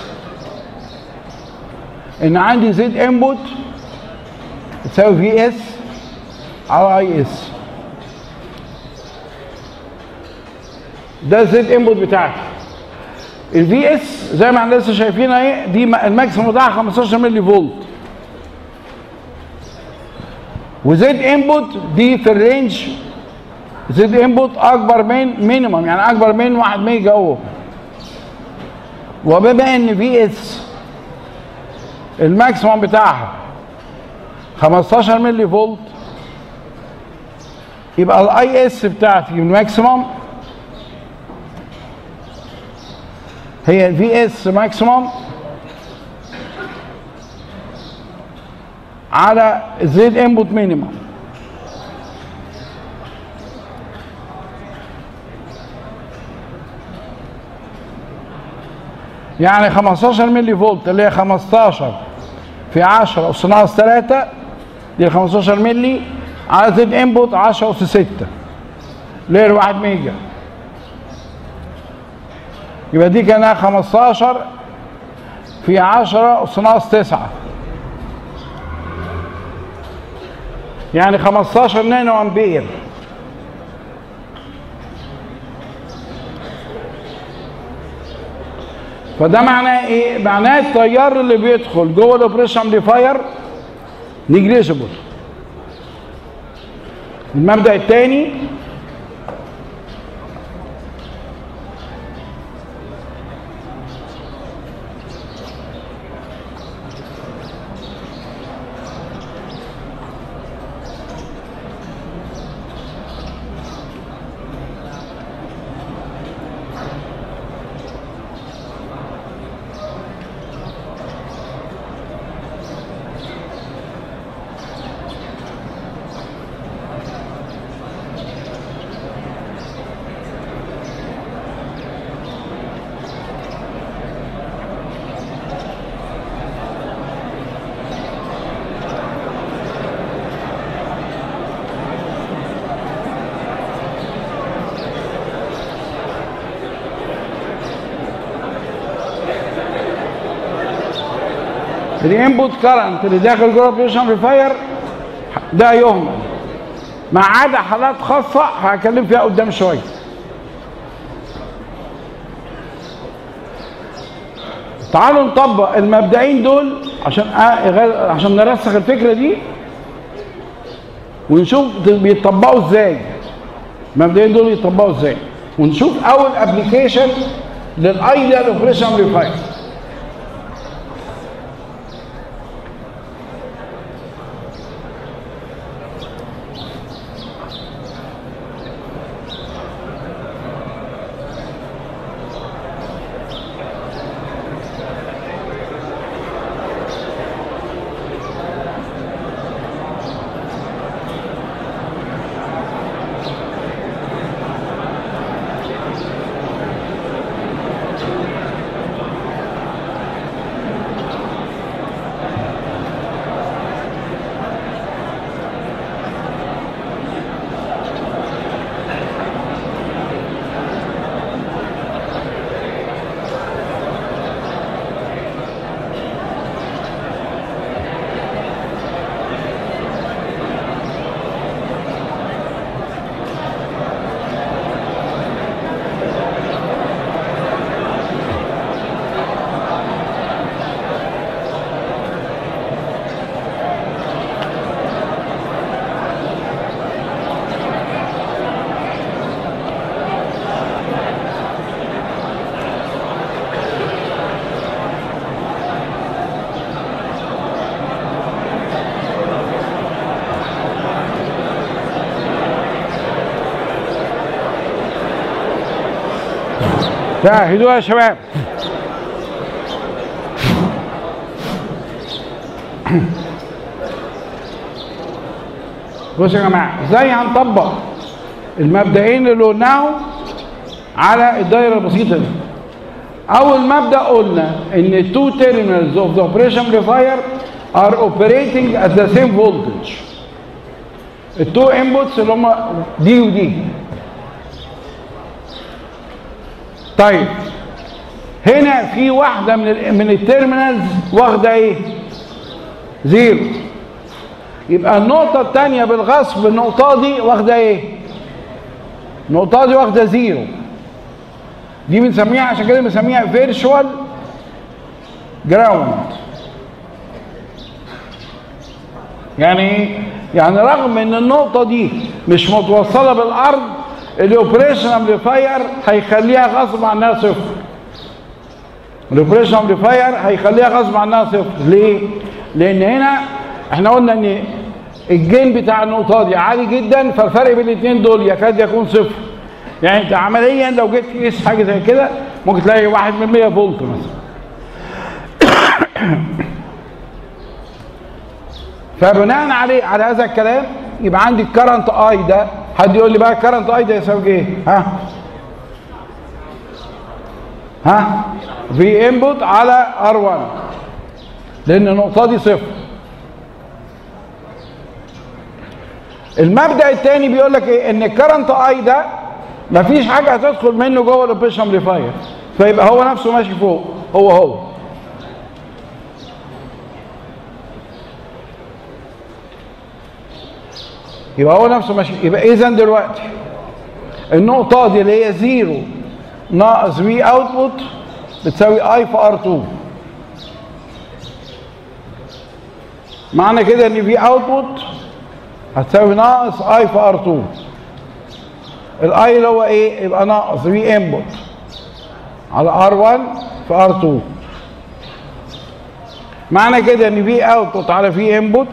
ان عندي زد انبوت تساوي في اس على اي اس ده الزد انبوت بتاعتي الفي اس زي ما احنا لسه شايفين اهي دي الماكسيموم بتاعها 15 ملي فولت وزد انبوت دي في الرينج زد انبوت اكبر من مينيمم يعني اكبر من 1 ميجا اوم وبما ان في اس الماكسيمم بتاعها 15 ملي فولت يبقى الاي اس بتاعتي الماكسيمم هي الفي اس ماكسيمم على زد انبوت مينيمم يعني 15 ملي فولت اللي هي 15 في 10 أس ناقص 3 دي 15 ملي على زد انبوت 10 أس 6 اللي هي 1 ميجا يبقى دي كانها 15 في 10 أس ناقص 9 يعني 15 نانو امبير فده معناه ايه؟ معناه التيار اللي بيدخل جوه الاوبريشن امبليفاير نيجليجيبل المبدا الثاني الانبوت كارنت اللي داخل جوه البريشر امبليفاير ده يهمل ما عدا حالات خاصه هكلم فيها قدام شويه تعالوا نطبق المبدئين دول عشان آه عشان نرسخ الفكره دي ونشوف بيطبقوا ازاي المبدئين دول يطبقوا ازاي ونشوف اول ابلكيشن للايديال اوبريشن امبليفاير شاهدوا يا شباب بصوا يا جماعه ازاي هنطبق المبدئين اللي قلناهم على الدايره البسيطه دي اول مبدا قلنا ان التو terminals of the operation amplifier are operating at the same voltage التو inputs اللي هم دي ودي طيب هنا في واحدة من ال من التيرمينالز واخدة ايه؟ زيرو يبقى النقطة الثانية بالغصب النقطة دي واخدة ايه؟ النقطة دي واخدة زيرو دي بنسميها عشان كده بنسميها فيرشوال جراوند يعني ايه؟ يعني رغم ان النقطة دي مش متوصلة بالارض الاوبريشن امبليفاير هيخليها غصب عنها صفر الاوبريشن امبليفاير هيخليها غصب عنها صفر ليه؟ لان هنا احنا قلنا ان الجين بتاع النقطه دي عالي جدا فالفرق بين الاثنين دول يكاد يكون صفر يعني انت عمليا لو جيت تقيس حاجه زي كده ممكن تلاقي واحد من 100 فولت مثلا فبناء عليه على هذا الكلام يبقى عندي الكرنت اي ده حد يقول لي بقى الكرنت اي ده يساوي ايه؟ ها؟ ها؟ في انبوت على ار 1 لان النقطه دي صفر المبدا الثاني بيقول لك ايه؟ ان الكرنت اي ده مفيش حاجه هتدخل منه جوه الاوبريشن امبليفاير فيبقى هو نفسه ماشي فوق هو هو يبقى هو نفسه ماشي يبقى اذا دلوقتي النقطه دي اللي هي زيرو ناقص في اوتبوت بتساوي اي في ار 2 معنى كده ان في اوتبوت هتساوي ناقص اي في ار 2 الاي اللي هو ايه يبقى ناقص في انبوت على ار 1 في ار 2 معنى كده ان في اوتبوت على في انبوت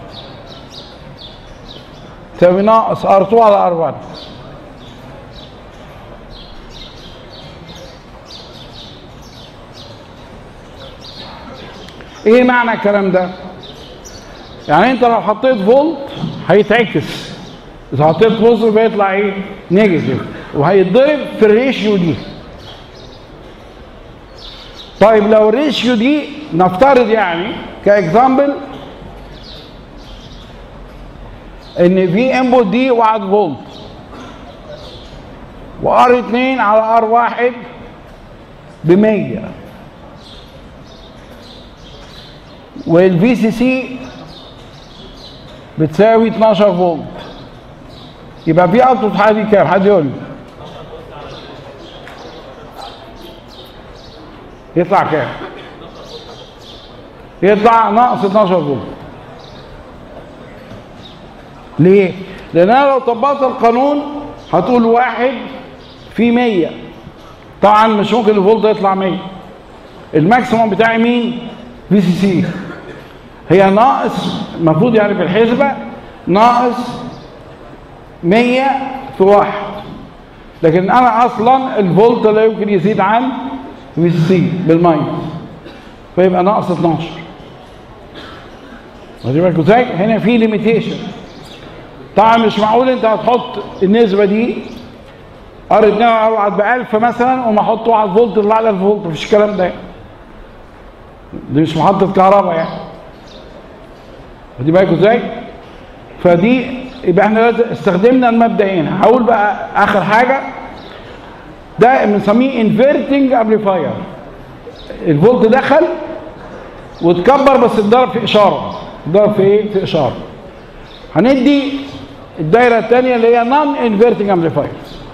تساوي ناقص ار 2 على ار 1 ايه معنى الكلام ده يعني انت لو حطيت فولت هيتعكس اذا حطيت بوزيتيف بيطلع ايه نيجاتيف وهيتضرب في الريشيو دي طيب لو الريشيو دي نفترض يعني كاكزامبل ان في انبوت دي 1 فولت وار 2 على ار 1 ب 100 والفي سي سي بتساوي 12 فولت يبقى في اوتبوت حاجه دي كام حد يقول لي يطلع كام يطلع ناقص 12 فولت ليه لان انا لو طبقت القانون هتقول واحد في 100 طبعا مش ممكن الفولت يطلع 100 الماكسيموم بتاعي مين في سي سي هي ناقص المفروض يعني في الحسبه ناقص 100 في واحد لكن انا اصلا الفولت لا يمكن يزيد عن في سي بالماينس فيبقى ناقص 12 واخدين بالكم ازاي؟ هنا في ليميتيشن طبعا مش معقول انت هتحط النسبه دي ار 2 ار ب 1000 مثلا وما احط 1 فولت يطلع لي 1000 فولت مفيش الكلام ده دي مش محطه كهرباء يعني واخدين بالكم ازاي؟ فدي يبقى احنا استخدمنا المبدئين هقول بقى اخر حاجه ده بنسميه انفيرتنج امبليفاير الفولت دخل واتكبر بس اتضرب في اشاره اتضرب في ايه؟ في اشاره هندي الدايره الثانيه اللي هي نون انفيرتنج امبليفاير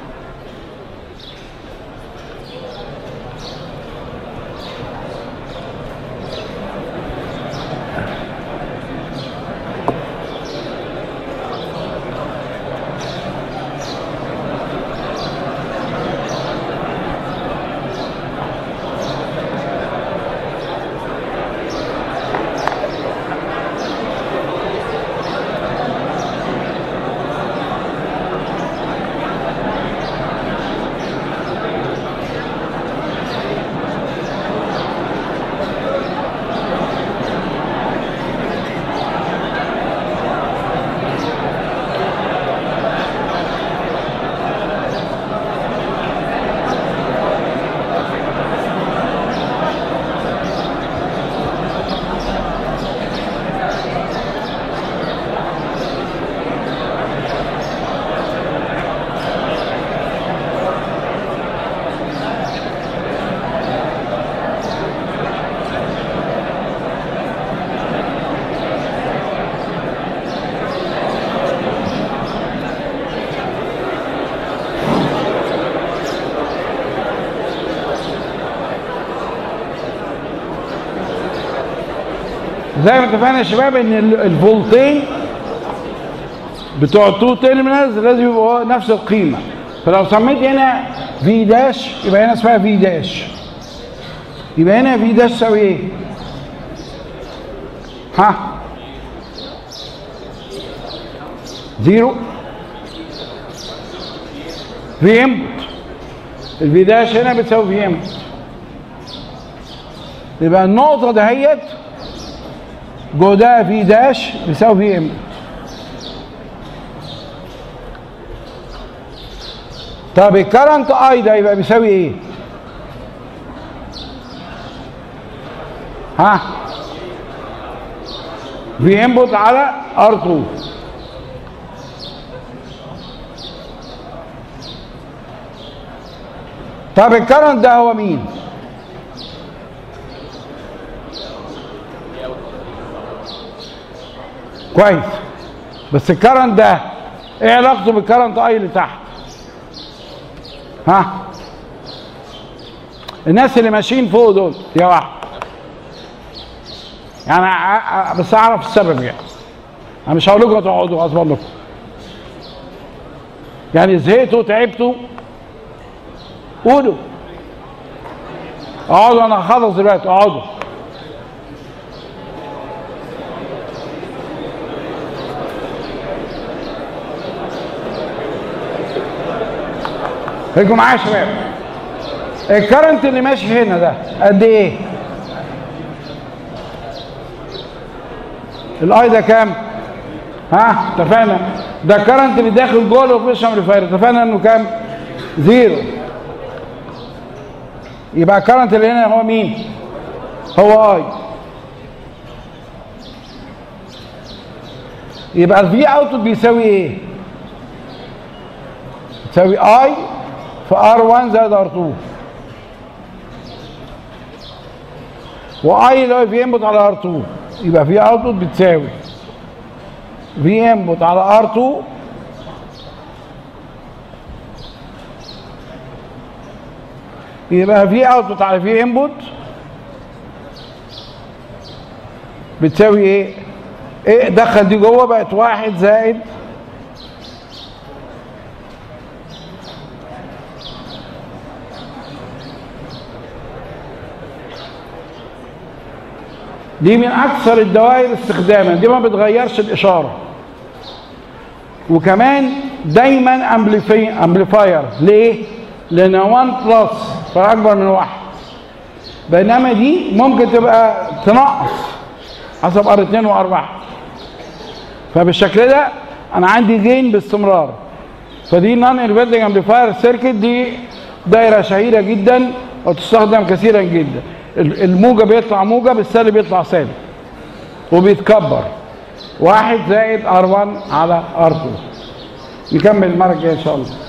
زي ما اتفقنا يا شباب ان ال- الفولتين بتوع التو تيرمينالز لازم يبقوا نفس القيمه فلو سميت هنا في داش يبقى هنا اسمها في داش يبقى هنا في داش تساوي ايه؟ ها؟ زيرو في انبوت الفي داش هنا بتساوي في انبوت يبقى النقطه دهيت جهدها في داش بيساوي في ام طب الكرنت اي ده يبقى بيساوي ايه؟ ها؟ في انبوت على ار 2 طب الكرنت ده هو مين؟ كويس بس الكرنت ده ايه علاقته بالكرنت اي اللي تحت ها الناس اللي ماشيين فوق دول يا واحد يعني ع- ع- بس اعرف السبب يعني انا مش هقول لكم تقعدوا اصبر لكم يعني زهقتوا تعبتوا قولوا اقعدوا انا هخلص دلوقتي اقعدوا خليكم معايا يا شباب الكرنت اللي ماشي هنا ده قد ايه؟ الاي ده كام؟ ها اتفقنا ده الكرنت اللي داخل جوه الاوبريشن امبليفاير اتفقنا انه كام؟ زيرو يبقى الكرنت اللي هنا هو مين؟ هو اي يبقى الفي اوتبوت بيساوي ايه؟ تساوي اي في ار 1 زائد ار 2 واي اللي هو في انبوت على ار 2 يبقى في اوتبوت بتساوي في انبوت على ار 2 يبقى في اوتبوت على في انبوت بتساوي ايه؟ ايه دخل دي جوه بقت واحد زائد دي من اكثر الدوائر استخداما دي ما بتغيرش الاشاره وكمان دايما امبليفي امبليفاير ليه لان 1 بلس فاكبر من واحد بينما دي ممكن تبقى تنقص حسب ار 2 وار 1 فبالشكل ده انا عندي جين باستمرار فدي نون انفيرتنج امبليفاير سيركت دي دايره شهيره جدا وتستخدم كثيرا جدا الموجب بيطلع موجب السالب بيطلع سالب وبيتكبر واحد زائد ار 1 على ار 2 نكمل المره الجايه ان شاء الله